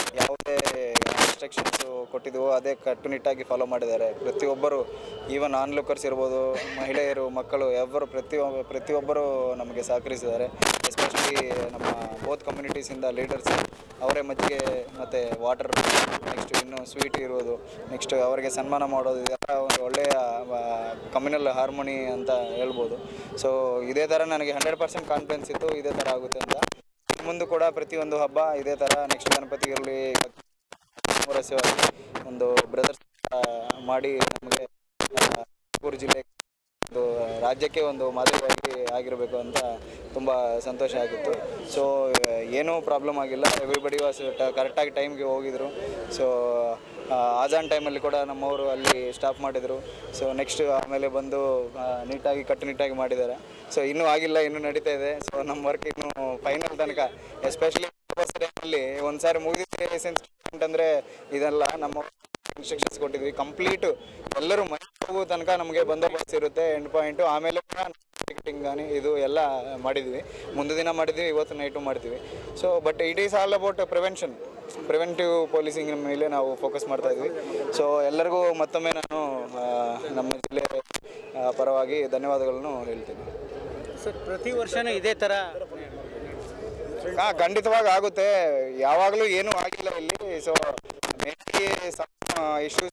ಯಾವುದೇ ಇನ್ಸ್ಟ್ರಕ್ಷನ್ಸು ಕೊಟ್ಟಿದ್ವು ಅದೇ ಕಟ್ಟುನಿಟ್ಟಾಗಿ ಫಾಲೋ ಮಾಡಿದ್ದಾರೆ ಪ್ರತಿಯೊಬ್ಬರು ಈವನ್ ಆನ್ಲುಕರ್ಸ್ ಇರ್ಬೋದು ಮಹಿಳೆಯರು ಮಕ್ಕಳು ಎವರು ಪ್ರತಿಯೊಬ್ಬ ಪ್ರತಿಯೊಬ್ಬರು ನಮಗೆ ಸಹಕರಿಸಿದ್ದಾರೆ ಎಸ್ಪೆಷಲಿ ನಮ್ಮ ಬೋತ್ ಕಮ್ಯುನಿಟೀಸಿಂದ ಲೀಡರ್ಸ್ ಅವರೇ ಮಜ್ಜಿಗೆ ಮತ್ತು ವಾಟರ್ ನೆಕ್ಸ್ಟ್ ಇನ್ನು ಸ್ವೀಟ್ ಇರೋದು ನೆಕ್ಸ್ಟ್ ಅವರಿಗೆ ಸನ್ಮಾನ ಮಾಡೋದು ಇದೆಲ್ಲ ಒಂದು ಒಳ್ಳೆಯ ಕಮ್ಯುನಲ್ ಹಾರ್ಮೋನಿ ಅಂತ ಹೇಳ್ಬೋದು ಸೊ ಇದೇ ಥರ ನನಗೆ ಹಂಡ್ರೆಡ್ ಪರ್ಸೆಂಟ್ ಕಾನ್ಫಿಡೆನ್ಸ್ ಇತ್ತು ಇದೇ ಥರ ಆಗುತ್ತೆ ಅಂತ ಮುಂದೆ ಕೂಡ ಪ್ರತಿಯೊಂದು ಹಬ್ಬ ಇದೇ ಥರ ನೆಕ್ಸ್ಟ್ ಗಣಪತಿ ಇರಲಿ ಸಾಮರಸ್ಯವಾಗಿ ಒಂದು ಬ್ರದರ್ಸ್ ಮಾಡಿ ನಮಗೆ ಆ, ತುಮಕೂರು ಜಿಲ್ಲೆ ಒಂದು ರಾಜ್ಯಕ್ಕೆ ಒಂದು ಮಾದರಿಯಾಗಿ ಆಗಿರಬೇಕು ಅಂತ ತುಂಬ ಸಂತೋಷ ಆಗಿತ್ತು ಸೊ ಏನೂ ಪ್ರಾಬ್ಲಮ್ ಆಗಿಲ್ಲ ಎವ್ರಿಬಡಿ ವಾಸ್ ಕರೆಕ್ಟಾಗಿ ಟೈಮ್ಗೆ ಹೋಗಿದ್ರು ಸೊ ಆಜಾನ್ ಟೈಮಲ್ಲಿ ಕೂಡ ನಮ್ಮವರು ಅಲ್ಲಿ ಸ್ಟಾಪ್ ಮಾಡಿದರು ಸೊ ನೆಕ್ಸ್ಟ್ ಆಮೇಲೆ ಬಂದು ಆ, ನೀಟಾಗಿ ಕಟ್ಟುನಿಟ್ಟಾಗಿ ಮಾಡಿದ್ದಾರೆ ಸೊ ಇನ್ನೂ ಆಗಿಲ್ಲ ಇನ್ನೂ ನಡೀತಾ ಇದೆ ಸೊ ನಮ್ಮ ವರ್ಕ್ ಇನ್ನೂ ಫೈನಲ್ ತನಕ ಎಸ್ಪೆಷಲಿ ಟೈಮಲ್ಲಿ ಒಂದು ಸಾರಿ ಮುಗಿದಿದೆ ಸೆನ್ಸ್ ಅಂದರೆ ಇದೆಲ್ಲ ನಮ್ಮ ಇನ್ಸ್ಟ್ರಕ್ಷನ್ಸ್ ಕೊಟ್ಟಿದ್ವಿ ಕಂಪ್ಲೀಟ್ ಎಲ್ಲರೂ ಮನೆ ಹೋಗೋ ತನಕ ನಮಗೆ ಬಂದೋಬಸ್ತ್ ಇರುತ್ತೆ ಎಂಡ್ ಪಾಯಿಂಟು ಆಮೇಲೆ ಕೂಡ ಟಿಕೆಟಿಂಗ್ ಗಾನಿ ಇದು ಎಲ್ಲ ಮಾಡಿದ್ವಿ ಮುಂದೆ ದಿನ ಮಾಡಿದ್ವಿ ಇವತ್ತು ನೈಟು ಮಾಡ್ತೀವಿ so but it is all about prevention preventive policing ಮೇಲೆ ನಾವು ಫೋಕಸ್ ಮಾಡ್ತಾ ಇದ್ವಿ ಸೊ ಎಲ್ಲರಿಗೂ ಮತ್ತೊಮ್ಮೆ ನಾನು ಆ, ನಮ್ಮ ಜಿಲ್ಲೆ ಆ, ಪರವಾಗಿ ಧನ್ಯವಾದಗಳನ್ನು ಹೇಳ್ತೀನಿ ಸರ್ ಪ್ರತಿ ವರ್ಷನೂ ಇದೇ ಥರ ಹಾ ಖಂಡಿತವಾಗಿ ಆಗುತ್ತೆ ಯಾವಾಗಲೂ ಏನೂ ಆಗಿಲ್ಲ ಇಲ್ಲಿ ಸೊ ಮೇನ್ಲಿ ಇಶ್ಯೂಸ್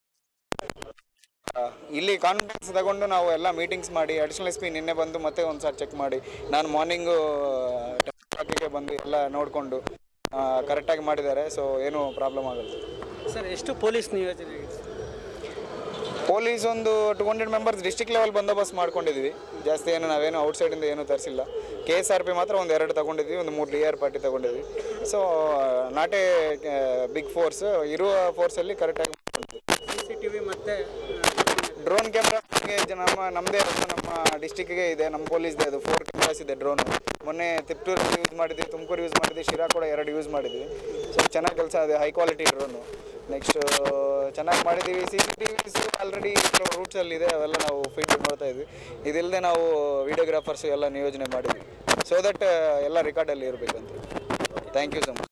ಇಲ್ಲಿ ಕಾನ್ಫಿಡೆನ್ಸ್ ತಗೊಂಡು ನಾವು ಎಲ್ಲ ಮೀಟಿಂಗ್ಸ್ ಮಾಡಿ ಅಡಿಷನಲ್ ಎಸ್ ಪಿ ನಿನ್ನೆ ಬಂದು ಮತ್ತೆ ಒಂದು ಸಾರಿ ಚೆಕ್ ಮಾಡಿ ನಾನು ಮಾರ್ನಿಂಗು ಗೆ ಬಂದು ಎಲ್ಲ ನೋಡಿಕೊಂಡು ಕರೆಕ್ಟಾಗಿ ಮಾಡಿದ್ದಾರೆ ಸೊ ಏನೂ ಪ್ರಾಬ್ಲಮ್ ಆಗಲ್ಲ ಸರ್ ಎಷ್ಟು ಪೊಲೀಸ್ ನಿಯೋಜನೆ ಆಗಿದೆ? ಪೊಲೀಸ್ ಒಂದು two hundred members district level ಬಂದೋಬಸ್ತ್ ಮಾಡ್ಕೊಂಡಿದ್ವಿ ಜಾಸ್ತಿ ಏನು ನಾವೇನು ಔಟ್ಸೈಡಿಂದ ಏನು ತರಿಸಿಲ್ಲ ಕೆ ಎಸ್ ಆರ್ ಪಿ ಮಾತ್ರ ಒಂದು ಎರಡು ತಗೊಂಡಿದ್ವಿ ಒಂದು ಮೂರು ಡಿ ಆರ್ ಪಾರ್ಟಿ ತಗೊಂಡಿದ್ವಿ so not a big force ಇರುವ ಫೋರ್ಸಲ್ಲಿ ಕರೆಕ್ಟಾಗಿ CCTV ಮತ್ತೆ ಡ್ರೋನ್ ಕ್ಯಾಮ್ರಾ ನಮ್ಮ ನಮ್ಮದೇ ನಮ್ಮ ಡಿಸ್ಟಿಕ್ಗೆ ಇದೆ ನಮ್ಮ ಪೊಲೀಸ್ದೆ ಅದು ಫೋರ್ ಕ್ಯಾಮ್ರಾಸ್ ಇದೆ ಡ್ರೋನ್ ಮೊನ್ನೆ ತಿಪ್ಟೂರಲ್ಲಿ ಯೂಸ್ ಮಾಡಿದ್ವಿ ತುಮಕೂರು ಯೂಸ್ ಮಾಡಿದ್ವಿ ಶಿರಾ ಕೂಡ ಎರಡು ಯೂಸ್ ಮಾಡಿದ್ವಿ ಸೊ ಚೆನ್ನಾಗಿ ಕೆಲಸ ಇದೆ ಹೈ ಕ್ವಾಲಿಟಿ ಡ್ರೋನು ನೆಕ್ಸ್ಟ್ ಚೆನ್ನಾಗಿ ಮಾಡಿದ್ದೀವಿ C C T Vs already ಕೆಲವು ರೂಟ್ಸಲ್ಲಿದೆ ಅವೆಲ್ಲ ನಾವು ಫೀಡ್ ನೋಡ್ತಾ ಇದ್ವಿ ಇದಿಲ್ಲದೆ ನಾವು ವಿಡಿಯೋಗ್ರಾಫರ್ಸ್ ಎಲ್ಲ ನಿಯೋಜನೆ ಮಾಡಿದ್ವಿ ಸೊ ದಟ್ ಎಲ್ಲ ರೆಕಾರ್ಡಲ್ಲಿ ಇರಬೇಕಂತ thank you so much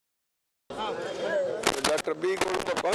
doctor B Govindappa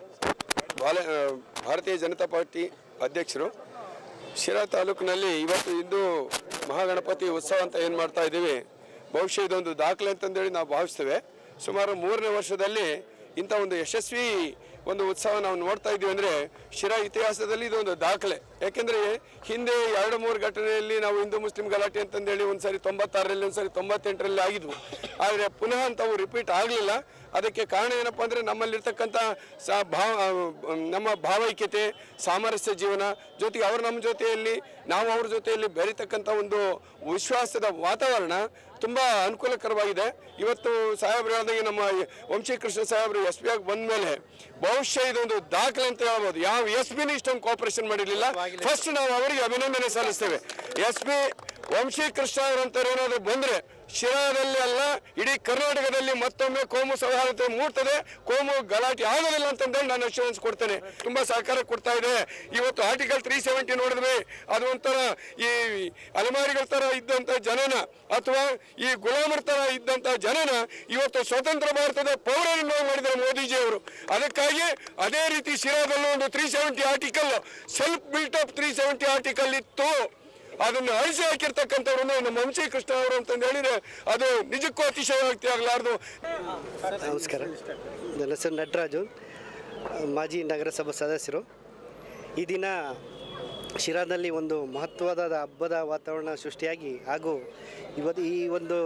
ಬಾಲ ಭಾರತೀಯ ಜನತಾ ಪಾರ್ಟಿ ಅಧ್ಯಕ್ಷರು ಶಿರಾ ತಾಲೂಕಿನಲ್ಲಿ ಇವತ್ತು ಇಂದು ಮಹಾಗಣಪತಿ ಉತ್ಸವ ಅಂತ ಏನು ಮಾಡ್ತಾ ಇದ್ದೀವಿ ಬಹುಶಃ ಇದೊಂದು ದಾಖಲೆ ಅಂತಂದೇಳಿ ನಾವು ಭಾವಿಸ್ತೇವೆ ಸುಮಾರು ಮೂರನೇ ವರ್ಷದಲ್ಲಿ ಇಂಥ ಒಂದು ಯಶಸ್ವಿ ಒಂದು ಉತ್ಸವ ನಾವು ನೋಡ್ತಾ ಇದ್ದೀವಿ ಅಂದರೆ ಶಿರಾ ಇತಿಹಾಸದಲ್ಲಿ ಇದೊಂದು ದಾಖಲೆ ಯಾಕೆಂದರೆ ಹಿಂದೆ ಎರಡು ಮೂರು ಘಟನೆಯಲ್ಲಿ ನಾವು ಹಿಂದೂ ಮುಸ್ಲಿಂ ಗಲಾಟೆ ಅಂತಂದೇಳಿ ಒಂದು ಸಾರಿ ತೊಂಬತ್ತಾರರಲ್ಲಿ ಒಂದು ಸಾರಿ ತೊಂಬತ್ತೆಂಟರಲ್ಲಿ ಆಗಿದ್ವು ಆದರೆ ಪುನಃ ಅಂಥವು ರಿಪೀಟ್ ಆಗಲಿಲ್ಲ ಅದಕ್ಕೆ ಕಾರಣ ಏನಪ್ಪ ಅಂದರೆ ನಮ್ಮಲ್ಲಿರ್ತಕ್ಕಂಥ ಸಾ ಭಾವ ನಮ್ಮ ಭಾವೈಕ್ಯತೆ ಸಾಮರಸ್ಯ ಜೀವನ ಜೊತೆಗೆ ಅವರು ನಮ್ಮ ಜೊತೆಯಲ್ಲಿ ನಾವು ಅವ್ರ ಜೊತೆಯಲ್ಲಿ ಬೆರೀತಕ್ಕಂಥ ಒಂದು ವಿಶ್ವಾಸದ ವಾತಾವರಣ ತುಂಬ ಅನುಕೂಲಕರವಾಗಿದೆ ಇವತ್ತು ಸಾಹೇಬ್ರು ಹೇಳ್ದಂಗೆ ನಮ್ಮ ವಂಶೀಕೃಷ್ಣ ಸಾಹೇಬರು ಎಸ್ ಪಿ ಆಗಿ ಬಂದ ಮೇಲೆ ಬಹುಶಃ ಇದೊಂದು ದಾಖಲೆ ಅಂತ ಹೇಳ್ಬೋದು ಯಾವ ಎಸ್ ಪಿನೂ ಇಷ್ಟೊಂದು ಕೋಪರೇಷನ್ ಮಾಡಿರಲಿಲ್ಲ ಫಸ್ಟ್ ನಾವು ಅವರಿಗೆ ಅಭಿನಂದನೆ ಸಲ್ಲಿಸ್ತೇವೆ ಎಸ್ ಪಿ ವಂಶೀಕೃಷ್ಣ ಅವರಂತವ್ರು ಏನಾದರೂ ಬಂದರೆ ಶಿರಾದಲ್ಲಿ ಅಲ್ಲ ಇಡೀ ಕರ್ನಾಟಕದಲ್ಲಿ ಮತ್ತೊಮ್ಮೆ ಕೋಮು ಸೌಹಾರ್ದತೆ ಮೂಡ್ತದೆ ಕೋಮು ಗಲಾಟೆ ಆಗೋದಿಲ್ಲ ಅಂತಂದೇಳಿ ನಾನು ಅಶ್ಯೂರೆನ್ಸ್ ಕೊಡ್ತೇನೆ ತುಂಬ ಸಹಕಾರ ಕೊಡ್ತಾ ಇದೆ ಇವತ್ತು ಆರ್ಟಿಕಲ್ ತ್ರೀ ಸೆವೆಂಟಿ ನೋಡಿದ್ವಿ ಅದು ಒಂಥರ ಈ ಅಲೆಮಾರಿಗಳ ಥರ ಇದ್ದಂಥ ಜನನ ಅಥವಾ ಈ ಗುಲಾಮರ ಥರ ಇದ್ದಂಥ ಜನನ ಇವತ್ತು ಸ್ವತಂತ್ರ ಭಾರತದ ಪೌರರನ್ನು ಮಾಡಿದ್ದಾರೆ ಮೋದಿಜಿ ಅವರು ಅದಕ್ಕಾಗಿ ಅದೇ ರೀತಿ ಶಿರಾದಲ್ಲೂ ಒಂದು three seventy article self built up three seventy article ಇತ್ತು ಅದನ್ನು ಅಳಿಸಿ ಹಾಕಿರ್ತಕ್ಕಂಥವ್ರು ನಮ್ಮ ವಂಶಿ ಕೃಷ್ಣ ಅವರು ಅಂತಂದು ಹೇಳಿದ್ರೆ ಅದು ನಿಜಕ್ಕೂ ಅತಿಶಯೋಕ್ತಿ ಆಗಲಾರ್ದು ನಮಸ್ಕಾರ ನನ್ನ ಹೆಸರು ನಟರಾಜು ಮಾಜಿ ನಗರಸಭಾ ಸದಸ್ಯರು ಈ ದಿನ ಶಿರಾದಲ್ಲಿ ಒಂದು ಮಹತ್ವದ ಹಬ್ಬದ ವಾತಾವರಣ ಸೃಷ್ಟಿಯಾಗಿ ಹಾಗೂ ಇವತ್ತು ಈ ಒಂದು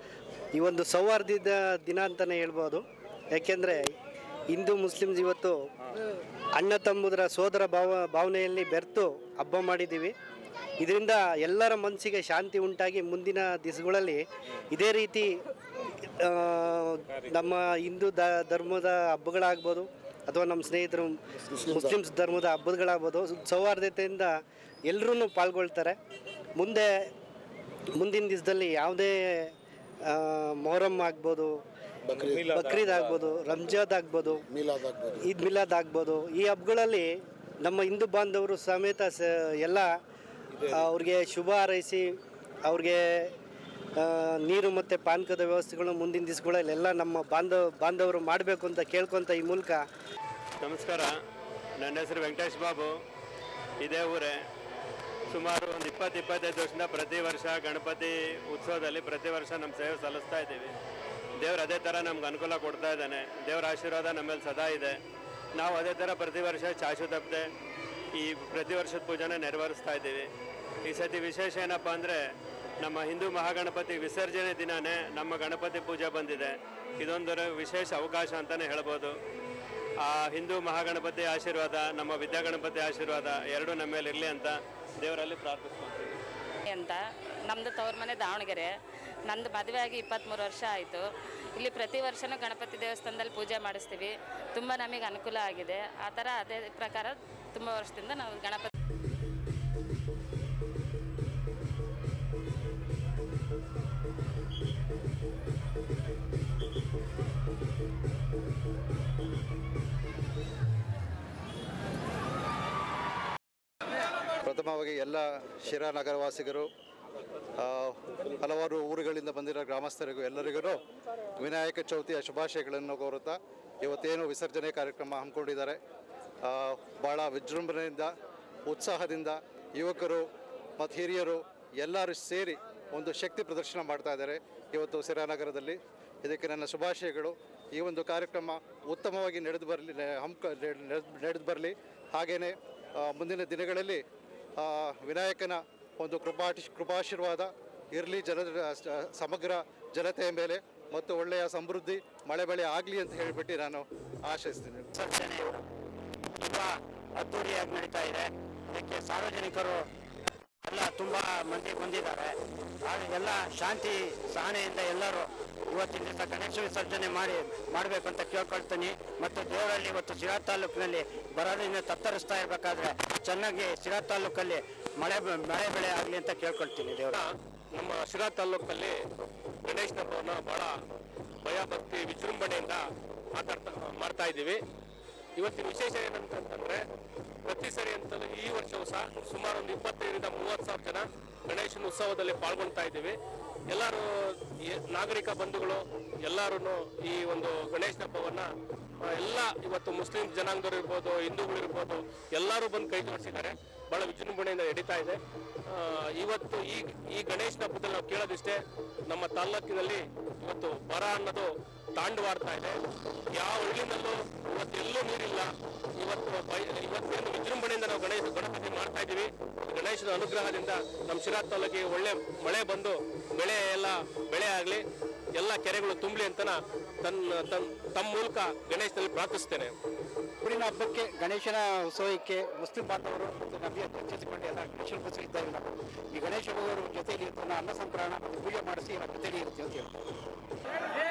ಈ ಒಂದು ಸೌಹಾರ್ದದ ದಿನ ಅಂತಲೇ ಹೇಳ್ಬೋದು ಯಾಕೆಂದರೆ ಹಿಂದೂ ಮುಸ್ಲಿಮ್ಸ್ ಇವತ್ತು ಅಣ್ಣ ತಮ್ಮದರ ಸೋದರ ಭಾವ ಭಾವನೆಯಲ್ಲಿ ಬೆರೆತು ಹಬ್ಬ ಮಾಡಿದ್ದೀವಿ ಇದರಿಂದ ಎಲ್ಲರ ಮನಸ್ಸಿಗೆ ಶಾಂತಿ ಉಂಟಾಗಿ ಮುಂದಿನ ದಿವಸಗಳಲ್ಲಿ ಇದೇ ರೀತಿ ಆ, ನಮ್ಮ ಹಿಂದೂ ದ ಧರ್ಮದ ಹಬ್ಬಗಳಾಗ್ಬೋದು ಅಥವಾ ನಮ್ಮ ಸ್ನೇಹಿತರು ಮುಸ್ಲಿಮ್ಸ್ ಧರ್ಮದ ಹಬ್ಬಗಳಾಗ್ಬೋದು ಸೌಹಾರ್ದತೆಯಿಂದ ಎಲ್ಲರೂ ಪಾಲ್ಗೊಳ್ತಾರೆ ಮುಂದೆ ಮುಂದಿನ ದಿವಸದಲ್ಲಿ ಯಾವುದೇ ಆ, ಮೊಹರಂ ಆಗ್ಬೋದು ಬಕ್ರೀದ್ ಆಗ್ಬೋದು ರಂಜಾದ್ ಆಗ್ಬೋದು ಈದ್ ಮಿಲಾದ್ ಆಗ್ಬೋದು ಈ ಹಬ್ಬಗಳಲ್ಲಿ ನಮ್ಮ ಹಿಂದೂ ಬಾಂಧವರು ಸಮೇತ ಸ ಎಲ್ಲ ಅವ್ರಿಗೆ ಶುಭ ಹಾರೈಸಿ ಅವ್ರಿಗೆ ಆ, ನೀರು ಮತ್ತು ಪಾನಕದ ವ್ಯವಸ್ಥೆಗಳು ಮುಂದಿನ ದಿವಸಗಳಲ್ಲೆಲ್ಲ ನಮ್ಮ ಬಾಂಧವ ಬಾಂಧವರು ಮಾಡಬೇಕು ಅಂತ ಕೇಳ್ಕೊತ ಈ ಮೂಲಕ ನಮಸ್ಕಾರ ನನ್ನ ಹೆಸರು ವೆಂಕಟೇಶ್ ಬಾಬು ಇದೇ ಊರೇ ಸುಮಾರು ಒಂದು ಇಪ್ಪತ್ತು ಇಪ್ಪತ್ತೈದು ವರ್ಷದಿಂದ ಪ್ರತಿ ವರ್ಷ ಗಣಪತಿ ಉತ್ಸವದಲ್ಲಿ ಪ್ರತಿ ವರ್ಷ ನಮ್ಮ ಸೇವೆ ಸಲ್ಲಿಸ್ತಾ ಇದ್ದೀವಿ ದೇವ್ರು ಅದೇ ಥರ ನಮ್ಗೆ ಅನುಕೂಲ ಕೊಡ್ತಾ ಇದ್ದಾನೆ ದೇವರ ಆಶೀರ್ವಾದ ನಮ್ಮ ಮೇಲೆ ಸದಾ ಇದೆ ನಾವು ಅದೇ ಥರ ಪ್ರತಿ ವರ್ಷ ಚಾಚು ತಪ್ಪದೆ ಈ ಪ್ರತಿ ವರ್ಷದ ಪೂಜೆನ ನೆರವೇರಿಸ್ತಾ ಇದ್ದೀವಿ ಈ ಸತಿ ವಿಶೇಷ ಏನಪ್ಪ ಅಂದರೆ ನಮ್ಮ ಹಿಂದೂ ಮಹಾಗಣಪತಿ ವಿಸರ್ಜನೆ ದಿನನೇ ನಮ್ಮ ಗಣಪತಿ ಪೂಜೆ ಬಂದಿದೆ ಇದೊಂದು ವಿಶೇಷ ಅವಕಾಶ ಅಂತಲೇ ಹೇಳ್ಬೋದು ಆ ಹಿಂದೂ ಮಹಾಗಣಪತಿ ಆಶೀರ್ವಾದ ನಮ್ಮ ವಿದ್ಯಾಗಣಪತಿ ಆಶೀರ್ವಾದ ಎರಡೂ ನಮ್ಮ ಮೇಲೆ ಇರಲಿ ಅಂತ ದೇವರಲ್ಲಿ ಪ್ರಾರ್ಥಿಸ್ಕೊಳ್ತೀವಿ ಅಂತ ನಮ್ಮದು ತವ್ರ ಮನೆ ದಾವಣಗೆರೆ ನಂದು ಮದುವೆ ಆಗಿ ಇಪ್ಪತ್ತ್ಮೂರು ವರ್ಷ ಆಯಿತು ಇಲ್ಲಿ ಪ್ರತಿ ವರ್ಷನೂ ಗಣಪತಿ ದೇವಸ್ಥಾನದಲ್ಲಿ ಪೂಜೆ ಮಾಡಿಸ್ತೀವಿ ತುಂಬ ನಮಗೆ ಅನುಕೂಲ ಆಗಿದೆ ಆ ಥರ ಅದೇ ಪ್ರಕಾರ ತುಂಬ ವರ್ಷದಿಂದ ನಾವು ಗಣಪತಿ ಪ್ರಥಮವಾಗಿ ಎಲ್ಲ ಶಿರಾ ನಗರವಾಸಿಗರು ಆ, ಹಲವಾರು ಊರುಗಳಿಂದ ಬಂದಿರೋ ಗ್ರಾಮಸ್ಥರಿಗೂ ಎಲ್ಲರಿಗೂ ವಿನಾಯಕ ಚೌತಿಯ ಶುಭಾಶಯಗಳನ್ನು ಕೋರುತ್ತಾ ಇವತ್ತೇನು ವಿಸರ್ಜನೆ ಕಾರ್ಯಕ್ರಮ ಹಮ್ಮಿಕೊಂಡಿದ್ದಾರೆ ಆ, ಭಾಳ ವಿಜೃಂಭಣೆಯಿಂದ ಉತ್ಸಾಹದಿಂದ ಯುವಕರು ಮತ್ತು ಹಿರಿಯರು ಎಲ್ಲರೂ ಸೇರಿ ಒಂದು ಶಕ್ತಿ ಪ್ರದರ್ಶನ ಮಾಡ್ತಾ ಇದ್ದಾರೆ ಇವತ್ತು ಸಿರಾ ನಗರದಲ್ಲಿ ಇದಕ್ಕೆ ನನ್ನ ಶುಭಾಶಯಗಳು ಈ ಒಂದು ಕಾರ್ಯಕ್ರಮ ಉತ್ತಮವಾಗಿ ನಡೆದು ಬರಲಿ ಹಮ್ಕ ನಡೆದು ಬರಲಿ ಹಾಗೆಯೇ ಮುಂದಿನ ದಿನಗಳಲ್ಲಿ ಆ, ವಿನಾಯಕನ ಒಂದು ಕೃಪಾಟಿ ಕೃಪಾಶೀರ್ವಾದ ಇರಲಿ ಜನ ಸಮಗ್ರ ಜನತೆಯ ಮೇಲೆ ಮತ್ತು ಒಳ್ಳೆಯ ಸಮೃದ್ಧಿ ಮಳೆ ಬೆಳೆ ಆಗಲಿ ಅಂತ ಹೇಳಿಬಿಟ್ಟು ನಾನು ಆಶಿಸ್ತೀನಿ ತುಂಬ ಅದ್ದೂರಿಯಾಗಿ ನಡೀತಾ ಇದೆ ಇದಕ್ಕೆ ಸಾರ್ವಜನಿಕರು ಎಲ್ಲ ತುಂಬ ಮಂದಿ ಬಂದಿದ್ದಾರೆ ಹಾಗೆ ಎಲ್ಲ ಶಾಂತಿ ಸಹನೆಯಿಂದ ಎಲ್ಲರೂ ಇವತ್ತಿನ ದಿವಸ ಗಣೇಶ ವಿಸರ್ಜನೆ ಮಾಡಿ ಮಾಡಬೇಕು ಅಂತ ಕೇಳ್ಕೊಳ್ತೀನಿ ಮತ್ತು ದೇವರಲ್ಲಿ ಇವತ್ತು ಸಿರಾ ತಾಲೂಕಿನಲ್ಲಿ ಬರೋದ್ರಿಂದ ತತ್ತರಿಸ್ತಾ ಇರಬೇಕಾದ್ರೆ ಚೆನ್ನಾಗಿ ಸಿರಾ ತಾಲೂಕಲ್ಲಿ ಮಳೆ ಬ- ಮಳೆ ಬೆಳೆ ಆಗಲಿ ಅಂತ ಕೇಳ್ಕೊಳ್ತೀನಿ ದೇವರ ನಮ್ಮ ಶಿರಾ ತಾಲೂಕಲ್ಲಿ ಗಣೇಶನ ಹಬ್ಬವನ್ನ ಬಹಳ ಭಯ ಭಕ್ತಿ ವಿಜೃಂಭಣೆಯಿಂದ ಮಾತಾಡ್ತಾ ಮಾಡ್ತಾ ಇದ್ದೀವಿ ಇವತ್ತಿನ ವಿಶೇಷ ಏನಂತಂದ್ರೆ ಪ್ರತಿ ಸರಿ ಅಂತಲೂ ಈ ವರ್ಷವೂ ಸಹ ಸುಮಾರು ಒಂದು ಇಪ್ಪತ್ತೈದರಿಂದ ಮೂವತ್ತು ಸಾವಿರ ಜನ ಗಣೇಶನ ಉತ್ಸವದಲ್ಲಿ ಪಾಲ್ಗೊಳ್ತಾ ಇದ್ದೀವಿ ಎಲ್ಲರೂ ಈ- ನಾಗರಿಕ ಬಂಧುಗಳು ಎಲ್ಲರೂ ಈ ಒಂದು ಗಣೇಶನ ಹಬ್ಬವನ್ನ ಆ, ಎಲ್ಲ ಇವತ್ತು ಮುಸ್ಲಿಂ ಜನಾಂಗದವರು ಇರ್ಬೋದು ಹಿಂದೂಗಳು ಇರ್ಬೋದು ಎಲ್ಲರೂ ಬಂದು ಕೈ ಜೋಡಿಸಿದ್ದಾರೆ ಬಹಳ ವಿಜೃಂಭಣೆಯಿಂದ ನಡೀತಾ ಇದೆ ಆ, ಇವತ್ತು ಈ ಈ ಗಣೇಶನ ಹಬ್ಬದಲ್ಲಿ ನಾವು ಕೇಳೋದಿಷ್ಟೇ ನಮ್ಮ ತಾಲ್ಲೂಕಿನಲ್ಲಿ ಇವತ್ತು ಬರ ಅನ್ನೋದು ತಾಂಡವಾಡ್ತಾ ಇದೆ ಯಾವ ಹಳ್ಳಿನಲ್ಲೂ ಇವತ್ತು ಎಲ್ಲೂ ನೀರಿಲ್ಲ ಇವತ್ತು ಬೈ ಇವತ್ತೇನು ವಿಜೃಂಭಣೆಯಿಂದ ನಾವು ಗಣೇಶ ಗಣಪತಿ ಮಾಡ್ತಾ ಇದ್ದೀವಿ ಗಣೇಶನ ಅನುಗ್ರಹದಿಂದ ನಮ್ಮ ಶಿರಾ ತಾಲೂಕಿಗೆ ಒಳ್ಳೆ ಮಳೆ ಬಂದು ಬೆಳೆ ಎಲ್ಲ ಬೆಳೆ ಆಗಲಿ ಎಲ್ಲ ಕೆರೆಗಳು ತುಂಬಲಿ ಅಂತ ತನ್ನ ತನ್ನ ತಮ್ಮ ಮೂಲಕ ಗಣೇಶನಲ್ಲಿ ಪ್ರಾರ್ಥಿಸ್ತೇನೆ ಊರಿನ ಹಬ್ಬಕ್ಕೆ ಗಣೇಶನ ಉತ್ಸವಕ್ಕೆ ಮುಸ್ಲಿಂ ಬಾಂಧವರು ಮತ್ತು ನಮಗೆ ಚರ್ಚಿಸಿಕೊಂಡು ಎಲ್ಲ ಗಣೇಶನ ಉತ್ಸವ ಇದ್ದಾರೆ ನಾವು ಈ ಗಣೇಶ ಹಬ್ಬದವರ ಜೊತೆಯಲ್ಲಿ ಇವತ್ತು ನಾವು ಅನ್ನ ಸಂಕ್ರಮಣ ಮತ್ತು ಪೂಜೆ ಮಾಡಿಸಿ ನಮ್ಮ ಜೊತೆಯಲ್ಲಿ ಇರ್ತೀವಿ ಅಂತ ಹೇಳ್ತಾರೆ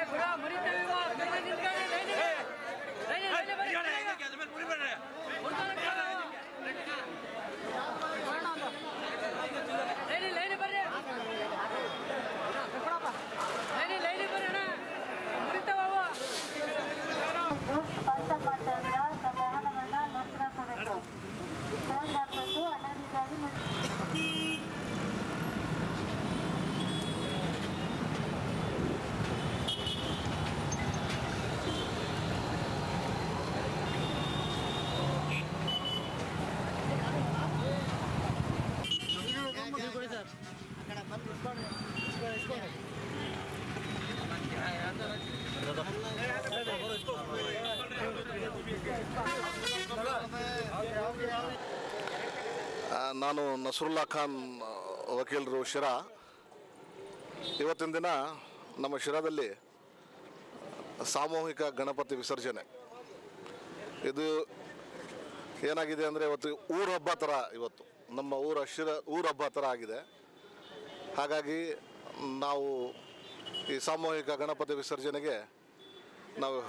ಆ, ನಾನು ನಸರುಲ್ಲಾ ಖಾನ್ ಆ, ವಕೀಲರು ಶಿರಾ ಇವತ್ತಿನ ದಿನ ನಮ್ಮ ಶಿರಾದಲ್ಲಿ ಸಾಮೂಹಿಕ ಗಣಪತಿ ವಿಸರ್ಜನೆ ಇದು ಏನಾಗಿದೆ ಅಂದರೆ ಇವತ್ತು ಊರ ಹಬ್ಬ ಥರ ಇವತ್ತು ನಮ್ಮ ಊರ ಶಿರ ಊರ ಹಬ್ಬ ಥರ ಆಗಿದೆ ಹಾಗಾಗಿ ನಾವು ಈ ಸಾಮೂಹಿಕ ಗಣಪತಿ ವಿಸರ್ಜನೆಗೆ ನಾವು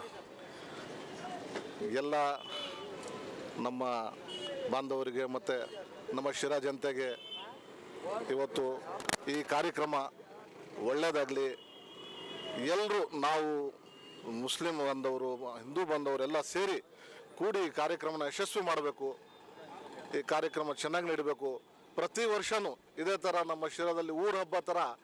ಎಲ್ಲ ನಮ್ಮ ಬಾಂಧವರಿಗೆ ಮತ್ತು ನಮ್ಮ ಶಿರಾ ಜನತೆಗೆ ಇವತ್ತು ಈ ಕಾರ್ಯಕ್ರಮ ಒಳ್ಳೆಯದಾಗಲಿ ಎಲ್ಲರೂ ನಾವು ಮುಸ್ಲಿಂ ಬಾಂಧವರು ಹಿಂದೂ ಬಾಂಧವರು ಎಲ್ಲ ಸೇರಿ ಕೂಡಿ ಈ ಕಾರ್ಯಕ್ರಮನ ಯಶಸ್ವಿ ಮಾಡಬೇಕು ಈ ಕಾರ್ಯಕ್ರಮ ಚೆನ್ನಾಗಿ ನಡೀಬೇಕು ಪ್ರತಿ ವರ್ಷವೂ ಇದೇ ಥರ ನಮ್ಮ ಶಿರಾದಲ್ಲಿ ಊರ ಹಬ್ಬ ಥರ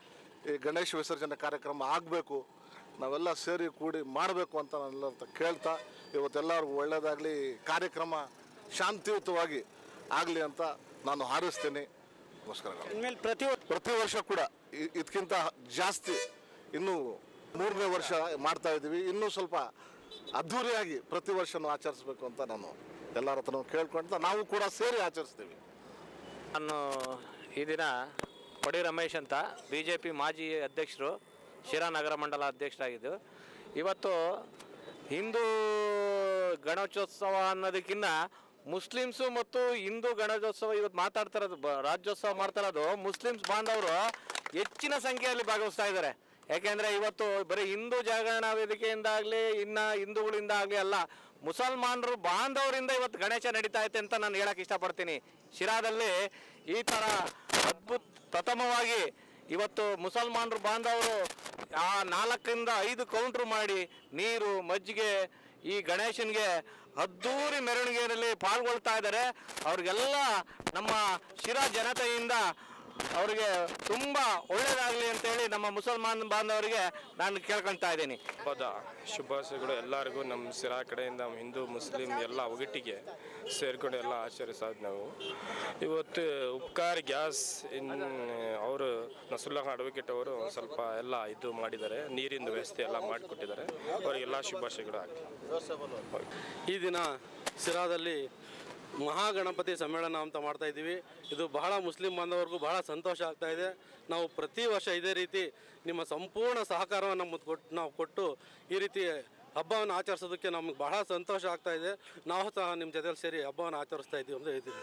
ಈ ಗಣೇಶ ವಿಸರ್ಜನೆ ಕಾರ್ಯಕ್ರಮ ಆಗಬೇಕು ನಾವೆಲ್ಲ ಸೇರಿ ಕೂಡಿ ಮಾಡಬೇಕು ಅಂತ ನಾನೆಲ್ಲ ಅಂತ ಕೇಳ್ತಾ ಇವತ್ತೆಲ್ಲರಿಗೂ ಒಳ್ಳೆಯದಾಗಲಿ ಕಾರ್ಯಕ್ರಮ ಶಾಂತಿಯುತವಾಗಿ ಆಗಲಿ ಅಂತ ನಾನು ಹಾರೈಸ್ತೇನೆ ನಮಸ್ಕಾರಗಳು ಇನ್ಮೇಲೆ ಪ್ರತಿ ಪ್ರತಿ ವರ್ಷ ಕೂಡ ಇ- ಇದಕ್ಕಿಂತ ಜಾಸ್ತಿ ಇನ್ನೂ ಮೂರನೇ ವರ್ಷ ಮಾಡ್ತಾ ಇದ್ದೀವಿ ಇನ್ನೂ ಸ್ವಲ್ಪ ಅದ್ಧೂರಿಯಾಗಿ ಪ್ರತಿ ವರ್ಷನೂ ಆಚರಿಸ್ಬೇಕು ಅಂತ ನಾನು ಎಲ್ಲರ ಹತ್ರ ಕೇಳ್ಕೊಂತ ನಾವು ಕೂಡ ಸೇರಿ ಆಚರಿಸ್ತೀವಿ ನಾನು ಈ ದಿನ ಪಡಿ ರಮೇಶ್ ಅಂತ ಬಿ ಜೆ ಪಿ ಮಾಜಿ ಅಧ್ಯಕ್ಷರು ಶಿರಾ ನಗರ ಮಂಡಲ ಅಧ್ಯಕ್ಷರಾಗಿದ್ದು ಇವತ್ತು ಹಿಂದೂ ಗಣೇಶೋತ್ಸವ ಅನ್ನೋದಕ್ಕಿಂತ ಮುಸ್ಲಿಮ್ಸು ಮತ್ತು ಹಿಂದೂ ಗಣೇಶೋತ್ಸವ ಇವತ್ತು ಮಾತಾಡ್ತಾ ಇರೋದು ಬ- ರಾಜ್ಯೋತ್ಸವ ಮಾಡ್ತಾ ಇರೋದು ಮುಸ್ಲಿಮ್ಸ್ ಬಾಂಧವರು ಹೆಚ್ಚಿನ ಸಂಖ್ಯೆಯಲ್ಲಿ ಭಾಗವಹಿಸ್ತಾ ಇದ್ದಾರೆ ಯಾಕೆಂದರೆ ಇವತ್ತು ಬರೀ ಹಿಂದೂ ಜಾಗರಣ ವೇದಿಕೆಯಿಂದ ಆಗಲಿ ಇನ್ನು ಹಿಂದೂಗಳಿಂದ ಆಗಲಿ ಅಲ್ಲ ಮುಸಲ್ಮಾನರು ಬಾಂಧವರಿಂದ ಇವತ್ತು ಗಣೇಶ ನಡೀತಾ ಐತೆ ಅಂತ ನಾನು ಹೇಳಕ್ಕೆ ಇಷ್ಟಪಡ್ತೀನಿ ಶಿರಾದಲ್ಲಿ ಈ ಥರ ಅದ್ಭುತ ಪ್ರಥಮವಾಗಿ ಇವತ್ತು ಮುಸಲ್ಮಾನರು ಬಾಂಧವರು ಆ ನಾಲ್ಕರಿಂದ ಐದು ಕೌಂಟ್ರ್ ಮಾಡಿ ನೀರು ಮಜ್ಜಿಗೆ ಈ ಗಣೇಶನಿಗೆ ಅದ್ದೂರಿ ಮೆರವಣಿಗೆಯಲ್ಲಿ ಪಾಲ್ಗೊಳ್ತಾ ಇದ್ದಾರೆ ಅವ್ರಿಗೆಲ್ಲ ನಮ್ಮ ಶಿರಾ ಜನತೆಯಿಂದ ಅವರಿಗೆ ತುಂಬ ಒಳ್ಳೆಯದಾಗಲಿ ಅಂತೇಳಿ ನಮ್ಮ ಮುಸಲ್ಮಾನ್ ಬಾಂಧವರಿಗೆ ನಾನು ಕೇಳ್ಕೊಳ್ತಾ ಇದ್ದೀನಿ ಹಬ್ಬದ ಶುಭಾಶಯಗಳು ಎಲ್ಲರಿಗೂ ನಮ್ಮ ಸಿರಾ ಕಡೆಯಿಂದ ಹಿಂದೂ ಮುಸ್ಲಿಂ ಎಲ್ಲ ಒಗಟ್ಟಿಗೆ ಸೇರ್ಕೊಂಡು ಎಲ್ಲ ಆಚರಿಸೋದು ನಾವು ಇವತ್ತು ಉಪಕಾರ ಗ್ಯಾಸ್ ಇನ್ ಅವರು ನಸುಲ್ಲಾ ಅಡ್ವೊಕೇಟ್ ಅವರು ಒಂದು ಸ್ವಲ್ಪ ಎಲ್ಲ ಇದು ಮಾಡಿದ್ದಾರೆ ನೀರಿನ ವ್ಯವಸ್ಥೆ ಎಲ್ಲ ಮಾಡಿಕೊಟ್ಟಿದ್ದಾರೆ ಅವರಿಗೆಲ್ಲ ಶುಭಾಶಯಗಳು ಆಗಲಿ ಈ ದಿನ ಸಿರಾದಲ್ಲಿ ಮಹಾಗಣಪತಿ ಸಮ್ಮೇಳನ ಅಂತ ಮಾಡ್ತಾ ಇದ್ದೀವಿ ಇದು ಬಹಳ ಮುಸ್ಲಿಂ ಬಾಂಧವರಿಗೂ ಬಹಳ ಸಂತೋಷ ಆಗ್ತಾ ಇದೆ ನಾವು ಪ್ರತಿ ವರ್ಷ ಇದೇ ರೀತಿ ನಿಮ್ಮ ಸಂಪೂರ್ಣ ಸಹಕಾರವನ್ನು ನಮಗೆ ಕೊಟ್ಟು ನಾವು ಕೊಟ್ಟು ಈ ರೀತಿ ಹಬ್ಬವನ್ನು ಆಚರಿಸೋದಕ್ಕೆ ನಮಗೆ ಬಹಳ ಸಂತೋಷ ಆಗ್ತಾ ಇದೆ ನಾವು ಸಹ ನಿಮ್ಮ ಜೊತೆಲಿ ಸೇರಿ ಹಬ್ಬವನ್ನು ಆಚರಿಸ್ತಾ ಇದ್ದೀವಿ ಅಂತ ಹೇಳ್ತೀವಿ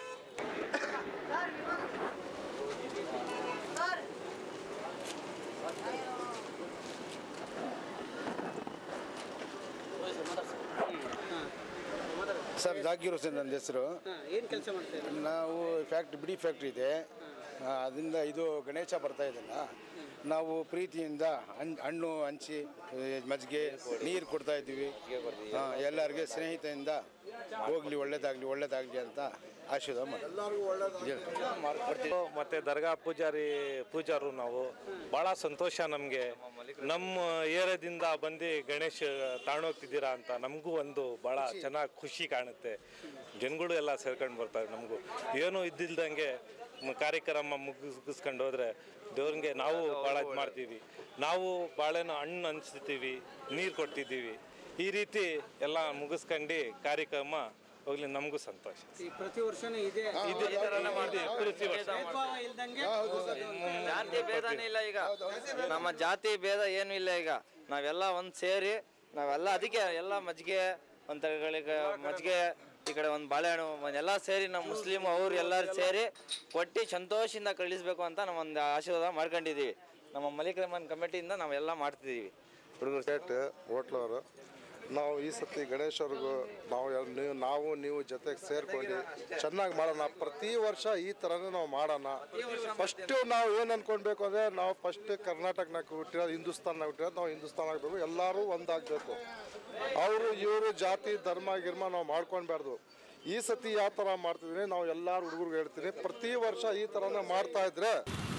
ಸರ್ ಜಾಕೀರ್ ಹುಸೇನ್ ನನ್ನ ಹೆಸರು ಏನು ಕೆಲಸ ಮಾಡ್ತಾ ಇದ್ದೀರಾ ನಾವು ಫ್ಯಾಕ್ಟ್ರಿ ಬಿಡಿ ಫ್ಯಾಕ್ಟ್ರಿ ಇದೆ ಆ, ಅದರಿಂದ ಇದು ಗಣೇಶ ಬರ್ತಾ ಇದೆಯಲ್ಲ ನಾವು ಪ್ರೀತಿಯಿಂದ ಹಣ್ ಹಣ್ಣು ಹಂಚಿ ಈ ಮಜ್ಜಿಗೆ ನೀರು ಕೊಡ್ತಾ ಇದ್ದೀವಿ ಆ, ಎಲ್ಲರಿಗೆ ಸ್ನೇಹಿತೆಯಿಂದ ಹೋಗ್ಲಿ ಒಳ್ಳೇದಾಗಲಿ ಒಳ್ಳೇದಾಗಲಿ ಅಂತ ಆಶೀರ್ವಾದ ಮಾಡಿ ಮತ್ತೆ ದರ್ಗಾ ಪೂಜಾರಿ ಪೂಜಾರು ನಾವು ಭಾಳ ಸಂತೋಷ ನಮಗೆ ನಮ್ಮ ಏರಿಯಾದಿಂದ ಬಂದು ಗಣೇಶ ತಾಣೋಗ್ತಿದ್ದೀರಾ ಅಂತ ನಮಗೂ ಒಂದು ಭಾಳ ಚೆನ್ನಾಗಿ ಖುಷಿ ಕಾಣುತ್ತೆ ಜನಗಳು ಎಲ್ಲ ಸೇರ್ಕೊಂಡು ಬರ್ತಾರೆ ನಮಗೂ ಏನೂ ಇದ್ದಿಲ್ದಂಗೆ ಮ- ಕಾರ್ಯಕ್ರಮ ಮುಗಿಸ್ಕೊಂಡು ಹೋದ್ರೆ ದೇವ್ರಿಗೆ ನಾವು ಭಾಳ ಇದು ಮಾಡ್ತೀವಿ ನಾವು ಬಾಳೆನ ಹಣ್ಣು ಹಂಚ್ತೀವಿ ನೀರು ಕೊಡ್ತಿದ್ದೀವಿ ಈ ರೀತಿ ಎಲ್ಲ ಮುಗಿಸ್ಕೊಂಡು ಕಾರ್ಯಕ್ರಮ ಹೋಗ್ಲಿ ನಮಗೂ ಸಂತೋಷ ಈ ಪ್ರತಿ ವರ್ಷನೂ ಇದೆ ಇದೆ, ಈ ಥರನೇ ಮಾಡ್ತೀವಿ, ಪ್ರತಿ ವರ್ಷ. ಭೇದಭಾವ ಇಲ್ದಂಗೆ ಜಾತಿ ಭೇದನೇ ಇಲ್ಲ ಈಗ ನಮ್ಮ ಜಾತಿ ಭೇದ ಏನು ಇಲ್ಲ ಈಗ ನಾವೆಲ್ಲ ಒಂದು ಸೇರಿ ನಾವೆಲ್ಲ ಅದಕ್ಕೆ ಎಲ್ಲ ಮಜ್ಜಿಗೆ ಒಂದು ತರಗಳಿಗೆ ಮಜ್ಜಿಗೆ ಈ ಕಡೆ ಒಂದು ಬಾಳೆಹಣ್ಣು ಒಂದ್ ಎಲ್ಲ ಸೇರಿ ನಮ್ಮ ಮುಸ್ಲಿಮ್ ಅವ್ರು ಎಲ್ಲರೂ ಸೇರಿ ಕೊಟ್ಟು ಸಂತೋಷದಿಂದ ಕಳಿಸ್ಬೇಕು ಅಂತ ನಾವು ಒಂದು ಆಶೀರ್ವಾದ ಮಾಡ್ಕೊಂಡಿದ್ದೀವಿ ನಮ್ಮ ಮಲಿಕ್ ರಹಮಾನ್ ಕಮಿಟಿಯಿಂದ ನಾವೆಲ್ಲ ಮಾಡ್ತಿದ್ದೀವಿ ಹುಡುಗರು ಸೇಟ್ ಹೋಟ್ಲವರು ನಾವು ಈ ಸತಿ ಗಣೇಶವ್ರಿಗೂ ನಾವು ಎಲ್- ನೀವು ನಾವು ನೀವು ಜೊತೆಗೆ ಸೇರ್ಕೊಂಡು ಚೆನ್ನಾಗಿ ಮಾಡೋಣ ಪ್ರತಿ ವರ್ಷ ಈ ಥರನೇ ನಾವು ಮಾಡೋಣ ಫಸ್ಟು ನಾವು ಏನು ಅನ್ಕೊಳ್ಬೇಕು ಅಂದರೆ ನಾವು ಫಸ್ಟ್ ಕರ್ನಾಟಕನಾಗ ಹುಟ್ಟಿರೋದು ಹಿಂದೂಸ್ತಾನ್ನಾಗ ಹುಟ್ಟಿರೋದು ನಾವು ಹಿಂದೂಸ್ತಾನ ಆಗಬೇಕು ಎಲ್ಲರೂ ಒಂದಾಗಬೇಕು ಅವರು ಇವರು ಜಾತಿ ಧರ್ಮ ಗಿರ್ಮ ನಾವು ಮಾಡ್ಕೊಳ್ಬಾರ್ದು ಈ ಸತಿ ಯಾವ ಥರ ಮಾಡ್ತಿದ್ದೀನಿ ನಾವು ಎಲ್ಲರೂ ಹುಡುಗರಿಗೆ ಹೇಳ್ತೀನಿ ಪ್ರತಿ ವರ್ಷ ಈ ಥರನೇ ಮಾಡ್ತಾ ಇದ್ರೆ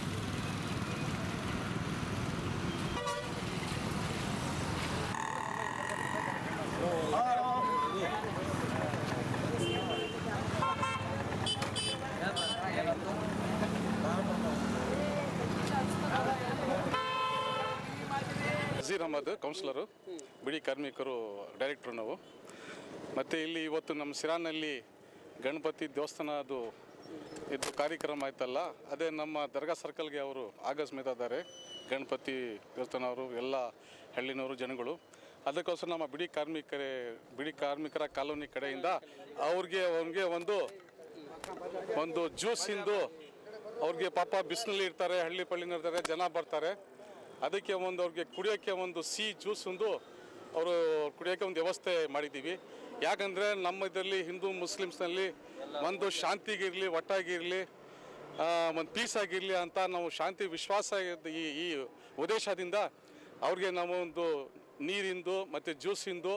ನಜೀರ್ ಅಹಮದ್ ಕೌನ್ಸಿಲರು ಬಿಡಿ ಕಾರ್ಮಿಕರು ಡೈರೆಕ್ಟ್ರು ನಾವು ಮತ್ತು ಇಲ್ಲಿ ಇವತ್ತು ನಮ್ಮ ಸಿರಾನಲ್ಲಿ ಗಣಪತಿ ದೇವಸ್ಥಾನ ಅದು ಇದು ಕಾರ್ಯಕ್ರಮ ಆಯ್ತಲ್ಲ ಅದೇ ನಮ್ಮ ದರ್ಗಾ ಸರ್ಕಲ್ಗೆ ಅವರು ಆಗಮಿಸ್ತಾ ಇದ್ದಾರೆ ಗಣಪತಿ ದೇವಸ್ಥಾನ ಅವರು ಎಲ್ಲ ಹಳ್ಳಿನವರು ಜನಗಳು ಅದಕ್ಕೋಸ್ಕರ ನಮ್ಮ ಬಿಡಿ ಕಾರ್ಮಿಕರೇ ಬಿಡಿ ಕಾರ್ಮಿಕರ ಕಾಲೋನಿ ಕಡೆಯಿಂದ ಅವ್ರಿಗೆ ಅವ್ರಿಗೆ ಒಂದು ಒಂದು ಜ್ಯೂಸಿಂದು ಅವ್ರಿಗೆ ಪಾಪ ಬಿಸಿನಲ್ಲಿ ಇರ್ತಾರೆ ಹಳ್ಳಿ ಪಳ್ಳಿನ ಇರ್ತಾರೆ ಜನ ಬರ್ತಾರೆ ಅದಕ್ಕೆ ಒಂದು ಅವ್ರಿಗೆ ಕುಡಿಯೋಕ್ಕೆ ಒಂದು ಸಿಹಿ ಜ್ಯೂಸ್ ಒಂದು ಅವರು ಕುಡಿಯೋಕ್ಕೆ ಒಂದು ವ್ಯವಸ್ಥೆ ಮಾಡಿದ್ದೀವಿ ಯಾಕಂದರೆ ನಮ್ಮ ಇದರಲ್ಲಿ ಹಿಂದೂ ಮುಸ್ಲಿಮ್ಸ್ನಲ್ಲಿ ಒಂದು ಶಾಂತಿಗಿರಲಿ ಒಟ್ಟಾಗಿರಲಿ ಒಂದು ಪೀಸ್ ಆಗಿರಲಿ ಅಂತ ನಾವು ಶಾಂತಿ ವಿಶ್ವಾಸ ಇದ್ದ ಈ ಈ ಉದ್ದೇಶದಿಂದ ಅವ್ರಿಗೆ ನಾವು ಒಂದು ನೀರಿಂದು ಮತ್ತು ಜ್ಯೂಸಿಂದು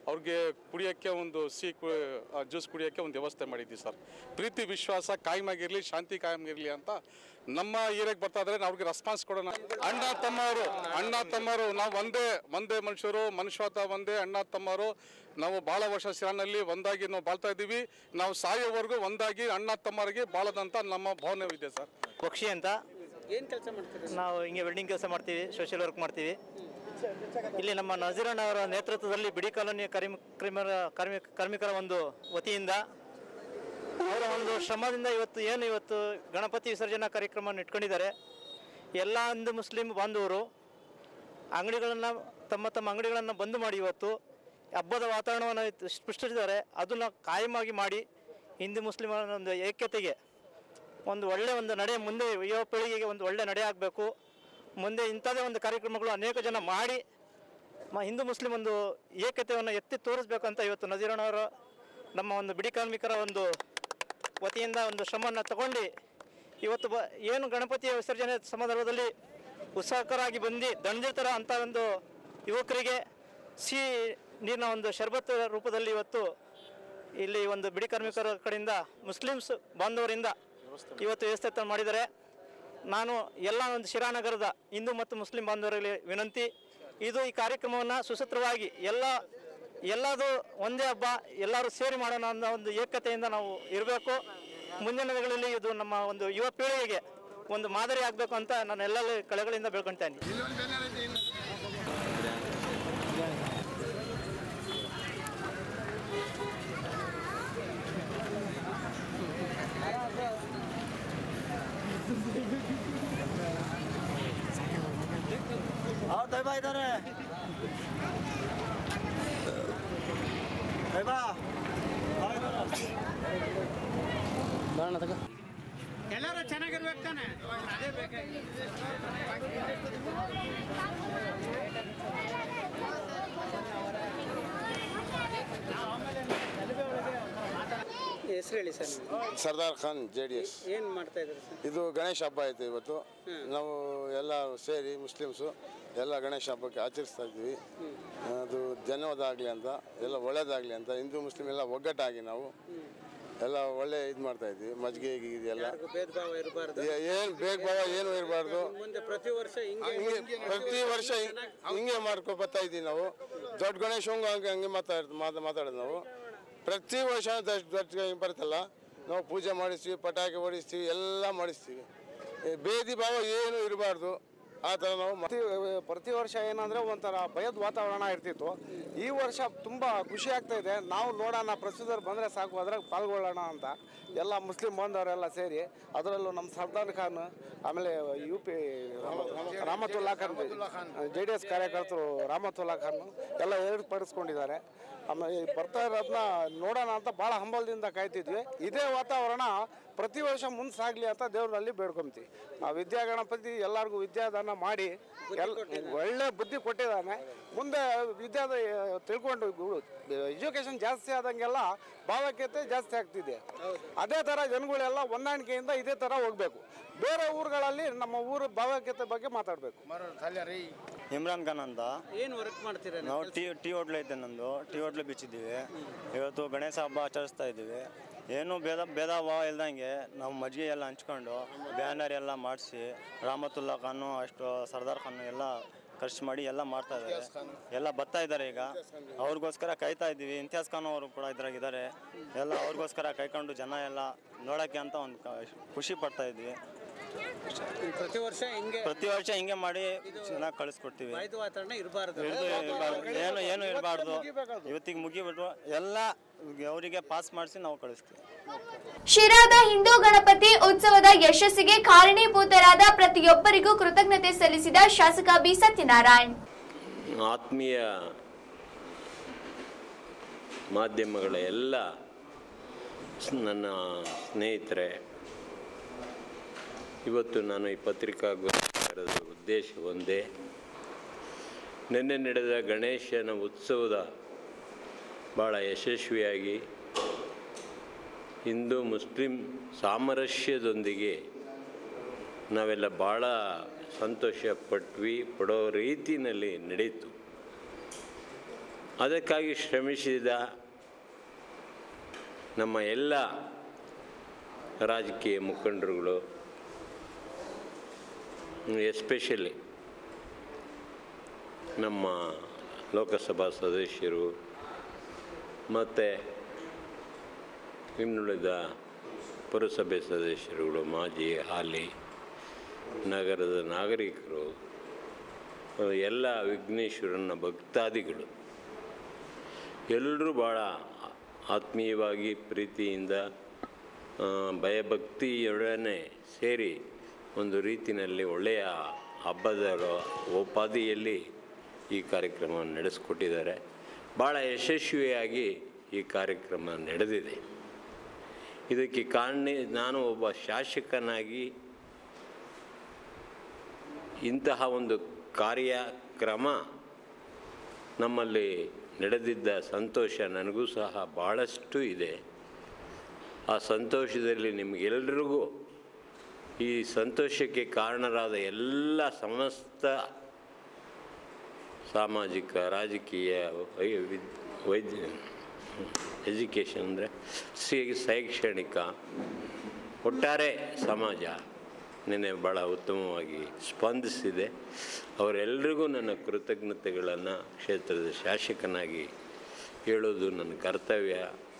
ಅವ್ರಿಗೆ ಕುಡಿಯೋಕ್ಕೆ ಒಂದು ಸಿಹಿ ಜ್ಯೂಸ್ ಕುಡಿಯೋಕ್ಕೆ ಒಂದು ವ್ಯವಸ್ಥೆ ಮಾಡಿದ್ವಿ ಸರ್ ಪ್ರೀತಿ ವಿಶ್ವಾಸ ಕಾಯಮಾಗಿರಲಿ ಶಾಂತಿ ಕಾಯಮಾಗಿರಲಿ ಅಂತ ನಮ್ಮ ಏರಿಯಾಗೆ ಬರ್ತಾ ಇದ್ರೆ ನಾವು ಅವ್ರಿಗೆ ರೆಸ್ಪಾನ್ಸ್ ಕೊಡೋಣ ಅಣ್ಣ ತಮ್ಮವರು ಅಣ್ಣ ತಮ್ಮರು ನಾವು ಒಂದೇ ಒಂದೇ ಮನುಷ್ಯರು ಮನುಷ್ಯತ ಒಂದೇ ಅಣ್ಣ ತಮ್ಮರು ನಾವು ಭಾಳ ವರ್ಷ ಸಿರಾನಲ್ಲಿ ಒಂದಾಗಿ ನಾವು ಬಾಳ್ತಾ ಇದ್ದೀವಿ ನಾವು ಸಾಯೋವರೆಗೂ ಒಂದಾಗಿ ಅಣ್ಣ ತಮ್ಮರಿಗೆ ಬಾಳದಂತ ನಮ್ಮ ಭಾವನೆ ಇದೆ ಸರ್ ಪಕ್ಷಿ ಅಂತ ಏನು ಕೆಲಸ ಮಾಡ್ತೀರಾ ನಾವು ಹಿಂಗೆ ವೆಲ್ಡಿಂಗ್ ಕೆಲಸ ಮಾಡ್ತೀವಿ ಸೋಷಿಯಲ್ ವರ್ಕ್ ಮಾಡ್ತೀವಿ ಇಲ್ಲಿ ನಮ್ಮ ನಜೀರಣ್ಣ ಅವರ ನೇತೃತ್ವದಲ್ಲಿ ಬಿಡಿ ಕಾಲೋನಿಯ ಕಾರ್ಮಿ ಕಾರ್ಮಿಕರ ಕಾರ್ಮಿಕ ಕಾರ್ಮಿಕರ ಒಂದು ವತಿಯಿಂದ ಅವರ ಒಂದು ಶ್ರಮದಿಂದ ಇವತ್ತು ಏನು ಇವತ್ತು ಗಣಪತಿ ವಿಸರ್ಜನಾ ಕಾರ್ಯಕ್ರಮವನ್ನು ಇಟ್ಕೊಂಡಿದ್ದಾರೆ ಎಲ್ಲ ಹಿಂದೂ ಮುಸ್ಲಿಂ ಬಾಂಧವರು ಅಂಗಡಿಗಳನ್ನು ತಮ್ಮ ತಮ್ಮ ಅಂಗಡಿಗಳನ್ನು ಬಂದ್ ಮಾಡಿ ಇವತ್ತು ಹಬ್ಬದ ವಾತಾವರಣವನ್ನು ಇದು ಸೃಷ್ಟಿಸಿದ್ದಾರೆ ಅದನ್ನು ಕಾಯಮಾಗಿ ಮಾಡಿ ಹಿಂದೂ ಮುಸ್ಲಿಮರ ಒಂದು ಐಕ್ಯತೆಗೆ ಒಂದು ಒಳ್ಳೆ ಒಂದು ನಡೆ ಮುಂದೆ ಯುವ ಪೀಳಿಗೆಗೆ ಒಂದು ಒಳ್ಳೆ ನಡೆ ಆಗಬೇಕು ಮುಂದೆ ಇಂಥದೇ ಒಂದು ಕಾರ್ಯಕ್ರಮಗಳು ಅನೇಕ ಜನ ಮಾಡಿ ಮ ಹಿಂದೂ ಮುಸ್ಲಿಂ ಒಂದು ಏಕತೆಯನ್ನು ಎತ್ತಿ ತೋರಿಸ್ಬೇಕಂತ ಇವತ್ತು ನಜೀರಣ್ಣವರ ನಮ್ಮ ಒಂದು ಬಿಡಿ ಕಾರ್ಮಿಕರ ಒಂದು ವತಿಯಿಂದ ಒಂದು ಶ್ರಮವನ್ನು ತಗೊಂಡು ಇವತ್ತು ಬ ಏನು ಗಣಪತಿಯ ವಿಸರ್ಜನೆ ಸಂದರ್ಭದಲ್ಲಿ ಉತ್ಸಾಹಕರಾಗಿ ಬಂದು ದಂಡಿತರ ಅಂತ ಒಂದು ಯುವಕರಿಗೆ ಸಿಹಿ ನೀರಿನ ಒಂದು ಶರ್ಬತ್ ರೂಪದಲ್ಲಿ ಇವತ್ತು ಇಲ್ಲಿ ಒಂದು ಬಿಡಿ ಕಾರ್ಮಿಕರ ಕಡೆಯಿಂದ ಮುಸ್ಲಿಮ್ಸ್ ಬಾಂಧವರಿಂದ ಇವತ್ತು ವ್ಯವಸ್ಥೆ ತ- ಮಾಡಿದ್ದಾರೆ ನಾನು ಎಲ್ಲ ಒಂದು ಶಿರಾನಗರದ ಹಿಂದೂ ಮತ್ತು ಮುಸ್ಲಿಂ ಬಾಂಧವರಲ್ಲಿ ವಿನಂತಿ ಇದು ಈ ಕಾರ್ಯಕ್ರಮವನ್ನು ಸುಸೂತ್ರವಾಗಿ ಎಲ್ಲ ಎಲ್ಲದು ಒಂದೇ ಹಬ್ಬ ಎಲ್ಲರೂ ಸೇರಿ ಮಾಡೋಣ ಅನ್ನೋ ಒಂದು ಏಕತೆಯಿಂದ ನಾವು ಇರಬೇಕು ಮುಂದಿನ ದಿನಗಳಲ್ಲಿ ಇದು ನಮ್ಮ ಒಂದು ಯುವ ಪೀಳಿಗೆಗೆ ಒಂದು ಮಾದರಿ ಆಗಬೇಕು ಅಂತ ನಾನು ಎಲ್ಲಲ್ಲಿ ಕಳೆಗಳಿಂದ ಬೆಳ್ಕೊಳ್ತೇನೆ ಅವ್ರು ದೈವ ಇದ್ದಾರೆ ದೈವ ಬರೋಣ ತಗ ಎಲ್ಲರೂ ಚೆನ್ನಾಗಿರ್ಬೇಕು ತಾನೆ ಅದೇ ಹೆಸರು ಹೇಳಿ sir Sardar Khan J D S ಏನು ಮಾಡ್ತಾ ಇದ್ದಾರೆ ಸರ್ ಇದು ಗಣೇಶ ಹಬ್ಬ ಆಯಿತು ಇವತ್ತು ನಾವು ಎಲ್ಲ ಸೇರಿ ಮುಸ್ಲಿಮ್ಸು ಎಲ್ಲ ಗಣೇಶ ಹಬ್ಬಕ್ಕೆ ಆಚರಿಸ್ತಾ ಇದ್ವಿ ಅದು ಧನ್ಯವಾದ ಆಗಲಿ ಅಂತ ಎಲ್ಲ ಒಳ್ಳೇದಾಗಲಿ ಅಂತ ಹಿಂದೂ ಮುಸ್ಲಿಂ ಎಲ್ಲ ಒಗ್ಗಟ್ಟಾಗಿ ನಾವು ಎಲ್ಲ ಒಳ್ಳೆ ಇದು ಮಾಡ್ತಾ ಇದ್ವಿ ಮಜ್ಜಿಗೆ ಗಿಜ್ಗೆ ಎಲ್ಲ ಯಾರಿಗೂ ಭೇದ ಭಾವ ಇರಬಾರ್ದು ಏನು ಬೇಗ ಭಾವ ಏನು ಇರಬಾರ್ದು ಮುಂದೆ ಪ್ರತಿ ವರ್ಷ ಹಿಂಗೆ ಹಿಂಗೆ ಪ್ರತಿ ವರ್ಷ ಹಿಂಗ್- ಹಿಂಗೆ ಮಾಡ್ಕೊ ಬರ್ತಾ ಇದ್ದೀವಿ ನಾವು ದೊಡ್ಡ ಗಣೇಶ ಹಂಗೆ ಹಂಗೆ ಹಂಗೆ ಮಾತಾಡ್ ಮಾತು ಮಾತಾಡೋದು ನಾವು ಪ್ರತಿ ವರ್ಷ ದೊಡ್ಡ ದೊಡ್ಡ ಹಿಂಗೆ ಬರುತ್ತಲ್ಲ ನಾವು ಪೂಜೆ ಮಾಡಿಸ್ತೀವಿ ಪಟಾಕಿ ಹೊಡಿಸ್ತೀವಿ ಎಲ್ಲ ಮಾಡಿಸ್ತೀವಿ ಈ ಬೇದಿ ಭಾವ ಏನು ಇರಬಾರ್ದು ಆ ಥರ ನಾವು ಮಾ- ಪ್ರತಿ ಪ್ರತಿ ವರ್ಷ ಏನಂದ್ರೆ ಒಂಥರ ಭಯದ ವಾತಾವರಣ ಇರ್ತಿತ್ತು ಈ ವರ್ಷ ತುಂಬ ಖುಷಿ ಆಗ್ತಾ ಇದೆ ನಾವು ನೋಡೋಣ ಪ್ರಸ್ತುತರು ಬಂದರೆ ಸಾಕು ಅದ್ರಾಗ ಪಾಲ್ಗೊಳ್ಳೋಣ ಅಂತ ಎಲ್ಲ ಮುಸ್ಲಿಂ ಬಾಂಧವರೆಲ್ಲ ಸೇರಿ ಅದರಲ್ಲೂ ನಮ್ಮ ಸರ್ದಾರ್ ಖಾನ್ ಆಮೇಲೆ U P Rahmatullah Khan J D S ಕಾರ್ಯಕರ್ತರು ರಾಮತುಲ್ಲಾ ಖಾನ್ ಎಲ್ಲ ಏರ್ಪಡಿಸ್ಕೊಂಡಿದ್ದಾರೆ ಆಮೇಲೆ ಈ ಬರ್ತಾ ಇರೋದನ್ನ ನೋಡೋಣ ಅಂತ ಭಾಳ ಹಂಬಲದಿಂದ ಕಾಯ್ತಿದ್ವಿ ಇದೇ ವಾತಾವರಣ ಪ್ರತಿ ವರ್ಷ ಮುಂದೆ ಸಾಗಲಿ ಅಂತ ದೇವರಲ್ಲಿ ಬೇಡ್ಕೊಂತೀವಿ ಆ ವಿದ್ಯಾ ಗಣಪತಿ ಎಲ್ಲರಿಗೂ ವಿದ್ಯಾದಾನ ಮಾಡಿ ಎಲ್ ಒಳ್ಳೆ ಬುದ್ಧಿ ಕೊಟ್ಟಿದ್ದಾನೆ ಮುಂದೆ ವಿದ್ಯಾದ ತಿಳ್ಕೊಂಡು ಎಜುಕೇಷನ್ ಜಾಸ್ತಿ ಆದಂಗೆಲ್ಲ ಭಾವೈಕ್ಯತೆ ಜಾಸ್ತಿ ಆಗ್ತಿದೆ ಅದೇ ಥರ ಜನಗಳೆಲ್ಲ ಹೊಂದಾಣಿಕೆಯಿಂದ ಇದೇ ಥರ ಹೋಗಬೇಕು ಬೇರೆ ಊರುಗಳಲ್ಲಿ ನಮ್ಮ ಊರು ಭಾವೈಕ್ಯತೆ ಬಗ್ಗೆ ಮಾತಾಡಬೇಕು ಇಮ್ರಾನ್ ಖಾನ್ ಅಂತ ಏನು ವರ್ಕ್ ಮಾಡ್ತೀರಾ ನೀವು? ನಾವು ಟೀ ಟೀ ಹೋಟ್ಲ್ ಐತೆ ನಂದು ಟೀ ಹೋಟ್ಲ್ ಬಿಚ್ಚಿದ್ದೀವಿ ಇವತ್ತು ಗಣೇಶ ಹಬ್ಬ ಆಚರಿಸ್ತಾ ಇದ್ದೀವಿ ಏನು ಭೇದ ಭೇದ ಭಾವ ಇಲ್ದಂಗೆ ನಾವು ಮಜ್ಜಿಗೆ ಎಲ್ಲ ಹಂಚ್ಕೊಂಡು ಬ್ಯಾನರ್ ಎಲ್ಲ ಮಾಡಿಸಿ ರಾಮತುಲ್ಲಾ ಖಾನು ಅಷ್ಟು ಸರ್ದಾರ್ ಖಾನ್ ಎಲ್ಲ ಖರ್ಚು ಮಾಡಿ ಎಲ್ಲ ಮಾಡ್ತಾ ಇದ್ದಾರೆ ಎಲ್ಲ ಬರ್ತಾ ಇದ್ದಾರೆ ಈಗ ಅವ್ರಿಗೋಸ್ಕರ ಕಾಯ್ತಾ ಇದ್ದೀವಿ ಇಂತಿಯಾಸ್ ಖಾನ್ ಅವರು ಕೂಡ ಇದ್ರಾಗಿದ್ದಾರೆ ಎಲ್ಲ ಅವ್ರಿಗೋಸ್ಕರ ಕಾಯ್ಕೊಂಡು ಜನ ಎಲ್ಲ ನೋಡೋಕ್ಕೆ ಅಂತ ಒಂದು ಖುಷಿ ಪಡ್ತಾ ಇದ್ವಿ ಪ್ರತಿ ವರ್ಷ ಹಿಂಗೆ ಪ್ರತಿ ವರ್ಷ ಹಿಂಗೆ ಮಾಡಿ ಚೆನ್ನಾಗಿ ಕಳಿಸ್ಕೊಡ್ತೀವಿ ಭಯದ ವಾತಾವರಣ ಇರಬಾರ್ದು ಹಿಡ್ದು ಇರ್ಬಾರ್ದು. ಏನು ಏನು ಇರಬಾರ್ದು ಇವತ್ತಿಗೆ ಮುಗಿಬಿಟ್ಟು ಎಲ್ಲ ಅವರಿಗೆ ಪಾಸ್ ಮಾಡಿಸಿ ನಾವು ಕಳಿಸ್ತೀವಿ ಶಿರಾದ ಹಿಂದೂ ಗಣಪತಿ ಉತ್ಸವದ ಯಶಸ್ಸಿಗೆ ಕಾರಣೀಭೂತರಾದ ಪ್ರತಿಯೊಬ್ಬರಿಗೂ ಕೃತಜ್ಞತೆ ಸಲ್ಲಿಸಿದ ಶಾಸಕ ಬಿ ಸತ್ಯನಾರಾಯಣ್ ಆತ್ಮೀಯ ಮಾಧ್ಯಮಗಳ ಎಲ್ಲ ಸ್- ನನ್ನ ಸ್ನೇಹಿತರೆ ಇವತ್ತು ನಾನು ಈ ಪತ್ರಿಕಾಗೋಷ್ಠಿಯ ಉದ್ದೇಶ ಒಂದೇ ನಿನ್ನೆ ನಡೆದ ಗಣೇಶನ ಉತ್ಸವದ ಭಾಳ ಯಶಸ್ವಿಯಾಗಿ ಹಿಂದೂ ಮುಸ್ಲಿಂ ಸಾಮರಸ್ಯದೊಂದಿಗೆ ನಾವೆಲ್ಲ ಭಾಳ ಸಂತೋಷ ಪಟ್ವಿ ಪಡೋ ರೀತಿಯಲ್ಲಿ ನಡೀತು ಅದಕ್ಕಾಗಿ ಶ್ರಮಿಸಿದ ನಮ್ಮ ಎಲ್ಲ ರಾಜಕೀಯ ಮುಖಂಡರುಗಳು ಎಸ್ಪೆಷಲಿ ನಮ್ಮ ಲೋಕಸಭಾ ಸದಸ್ಯರು ಮತ್ತು ಇನ್ನುಳಿದ ಪುರಸಭೆ ಸದಸ್ಯರುಗಳು ಮಾಜಿ ಹಾಲಿ ನಗರದ ನಾಗರಿಕರು ಎಲ್ಲ ವಿಘ್ನೇಶ್ವರನ ಭಕ್ತಾದಿಗಳು ಎಲ್ಲರೂ ಭಾಳ ಆತ್ಮೀಯವಾಗಿ ಪ್ರೀತಿಯಿಂದ ಆ, ಭಯಭಕ್ತಿಯೊಡನೆ ಸೇರಿ ಒಂದು ರೀತಿಯಲ್ಲಿ ಒಳ್ಳೆಯ ಹಬ್ಬದ ಉಪಾಧಿಯಲ್ಲಿ ಈ ಕಾರ್ಯಕ್ರಮವನ್ನು ನಡೆಸಿಕೊಟ್ಟಿದ್ದಾರೆ ಭಾಳ ಯಶಸ್ವಿಯಾಗಿ ಈ ಕಾರ್ಯಕ್ರಮ ನಡೆದಿದೆ ಇದಕ್ಕೆ ಕಾರಣ ನಾನು ಒಬ್ಬ ಶಾಸಕನಾಗಿ ಇಂತಹ ಒಂದು ಕಾರ್ಯಕ್ರಮ ನಮ್ಮಲ್ಲಿ ನಡೆದಿದ್ದ ಸಂತೋಷ ನನಗೂ ಸಹ ಭಾಳಷ್ಟು ಇದೆ ಆ ಸಂತೋಷದಲ್ಲಿ ನಿಮಗೆಲ್ಲರಿಗೂ ಈ ಸಂತೋಷಕ್ಕೆ ಕಾರಣರಾದ ಎಲ್ಲ ಸಮಸ್ತ ಸಾಮಾಜಿಕ ರಾಜಕೀಯ ವೈ- ವಿದ್- ವೈದ್ಯ ಎಜುಕೇಷನ್ ಅಂದರೆ ಸಿ ಶೈಕ್ಷಣಿಕ ಒಟ್ಟಾರೆ ಸಮಾಜ ನೆನೆ ಭಾಳ ಉತ್ತಮವಾಗಿ ಸ್ಪಂದಿಸಿದೆ ಅವರೆಲ್ಲರಿಗೂ ನನ್ನ ಕೃತಜ್ಞತೆಗಳನ್ನು ಕ್ಷೇತ್ರದ ಶಾಸಕನಾಗಿ ಹೇಳೋದು ನನ್ನ ಕರ್ತವ್ಯ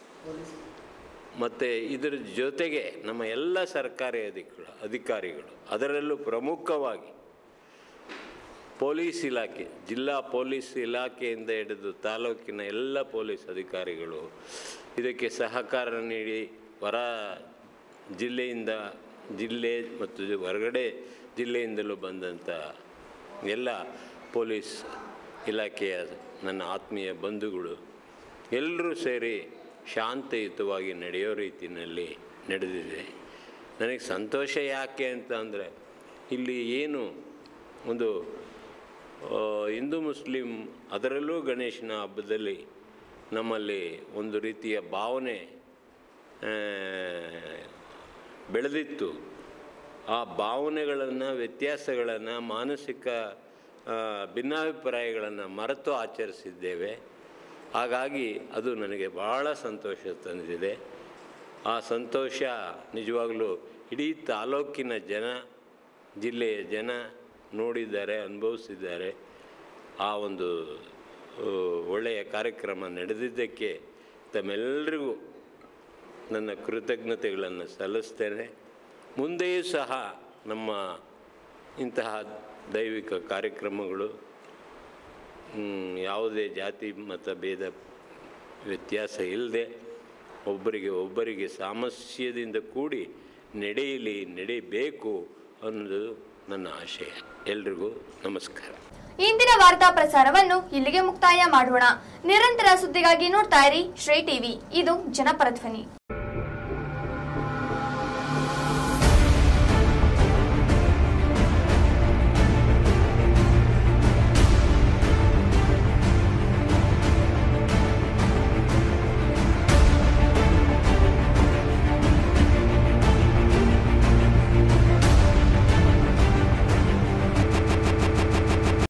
ಮತ್ತು ಇದರ ಜೊತೆಗೆ ನಮ್ಮ ಎಲ್ಲ ಸರ್ಕಾರಿ ಅಧಿಕ ಅಧಿಕಾರಿಗಳು ಅದರಲ್ಲೂ ಪ್ರಮುಖವಾಗಿ ಪೊಲೀಸ್ ಇಲಾಖೆ ಜಿಲ್ಲಾ ಪೊಲೀಸ್ ಇಲಾಖೆಯಿಂದ ಹಿಡಿದು ತಾಲೂಕಿನ ಎಲ್ಲ ಪೊಲೀಸ್ ಅಧಿಕಾರಿಗಳು ಇದಕ್ಕೆ ಸಹಕಾರ ನೀಡಿ ಹೊರ ಜಿಲ್ಲೆಯಿಂದ ಜಿಲ್ಲೆ ಮತ್ತು ಹೊರಗಡೆ ಜಿಲ್ಲೆಯಿಂದಲೂ ಬಂದಂಥ ಎಲ್ಲ ಪೊಲೀಸ್ ಇಲಾಖೆಯ ನನ್ನ ಆತ್ಮೀಯ ಬಂಧುಗಳು ಎಲ್ಲರೂ ಸೇರಿ ಶಾಂತಿಯುತವಾಗಿ ನಡೆಯೋ ರೀತಿಯಲ್ಲಿ ನಡೆದಿದೆ ನನಗೆ ಸಂತೋಷ ಯಾಕೆ ಅಂತ ಅಂದರೆ ಇಲ್ಲಿ ಏನು ಒಂದು ಆ, ಹಿಂದೂ ಮುಸ್ಲಿಂ ಅದರಲ್ಲೂ ಗಣೇಶನ ಹಬ್ಬದಲ್ಲಿ ನಮ್ಮಲ್ಲಿ ಒಂದು ರೀತಿಯ ಭಾವನೆ ಆ, ಬೆಳೆದಿತ್ತು ಆ ಭಾವನೆಗಳನ್ನು ವ್ಯತ್ಯಾಸಗಳನ್ನು ಮಾನಸಿಕ ಆ, ಭಿನ್ನಾಭಿಪ್ರಾಯಗಳನ್ನು ಮರೆತು ಆಚರಿಸಿದ್ದೇವೆ ಹಾಗಾಗಿ ಅದು ನನಗೆ ಭಾಳ ಸಂತೋಷ ತಂದಿದೆ ಆ ಸಂತೋಷ ನಿಜವಾಗಲೂ ಇಡೀ ತಾಲೂಕಿನ ಜನ ಜಿಲ್ಲೆಯ ಜನ ನೋಡಿದ್ದಾರೆ ಅನುಭವಿಸಿದ್ದಾರೆ ಆ ಒಂದು ಆ, ಒಳ್ಳೆಯ ಕಾರ್ಯಕ್ರಮ ನಡೆದಿದ್ದಕ್ಕೆ ತಮ್ಮೆಲ್ಲರಿಗೂ ನನ್ನ ಕೃತಜ್ಞತೆಗಳನ್ನು ಸಲ್ಲಿಸ್ತೇನೆ ಮುಂದೆಯೂ ಸಹ ನಮ್ಮ ಇಂತಹ ದೈವಿಕ ಕಾರ್ಯಕ್ರಮಗಳು ಮ್, ಯಾವುದೇ ಜಾತಿ ಮತ ಭೇದ ವ್ಯತ್ಯಾಸ ಇಲ್ಲದೆ ಒಬ್ಬರಿಗೆ ಒಬ್ಬರಿಗೆ ಸಾಮಸ್ಯದಿಂದ ಕೂಡಿ ನಡೆಯಲಿ ನಡೀಬೇಕು ಅನ್ನೋದು ನನ್ನ ಆಶಯ ಎಲ್ರಿಗೂ ನಮಸ್ಕಾರ ಇಂದಿನ ವಾರ್ತಾ ಪ್ರಸಾರವನ್ನು ಇಲ್ಲಿಗೆ ಮುಕ್ತಾಯ ಮಾಡೋಣ ನಿರಂತರ ಸುದ್ದಿಗಾಗಿ ನೋಡ್ತಾ ಇರಿ ಶ್ರೀ ಟಿವಿ ಇದು ಜನಪರ ಧ್ವನಿ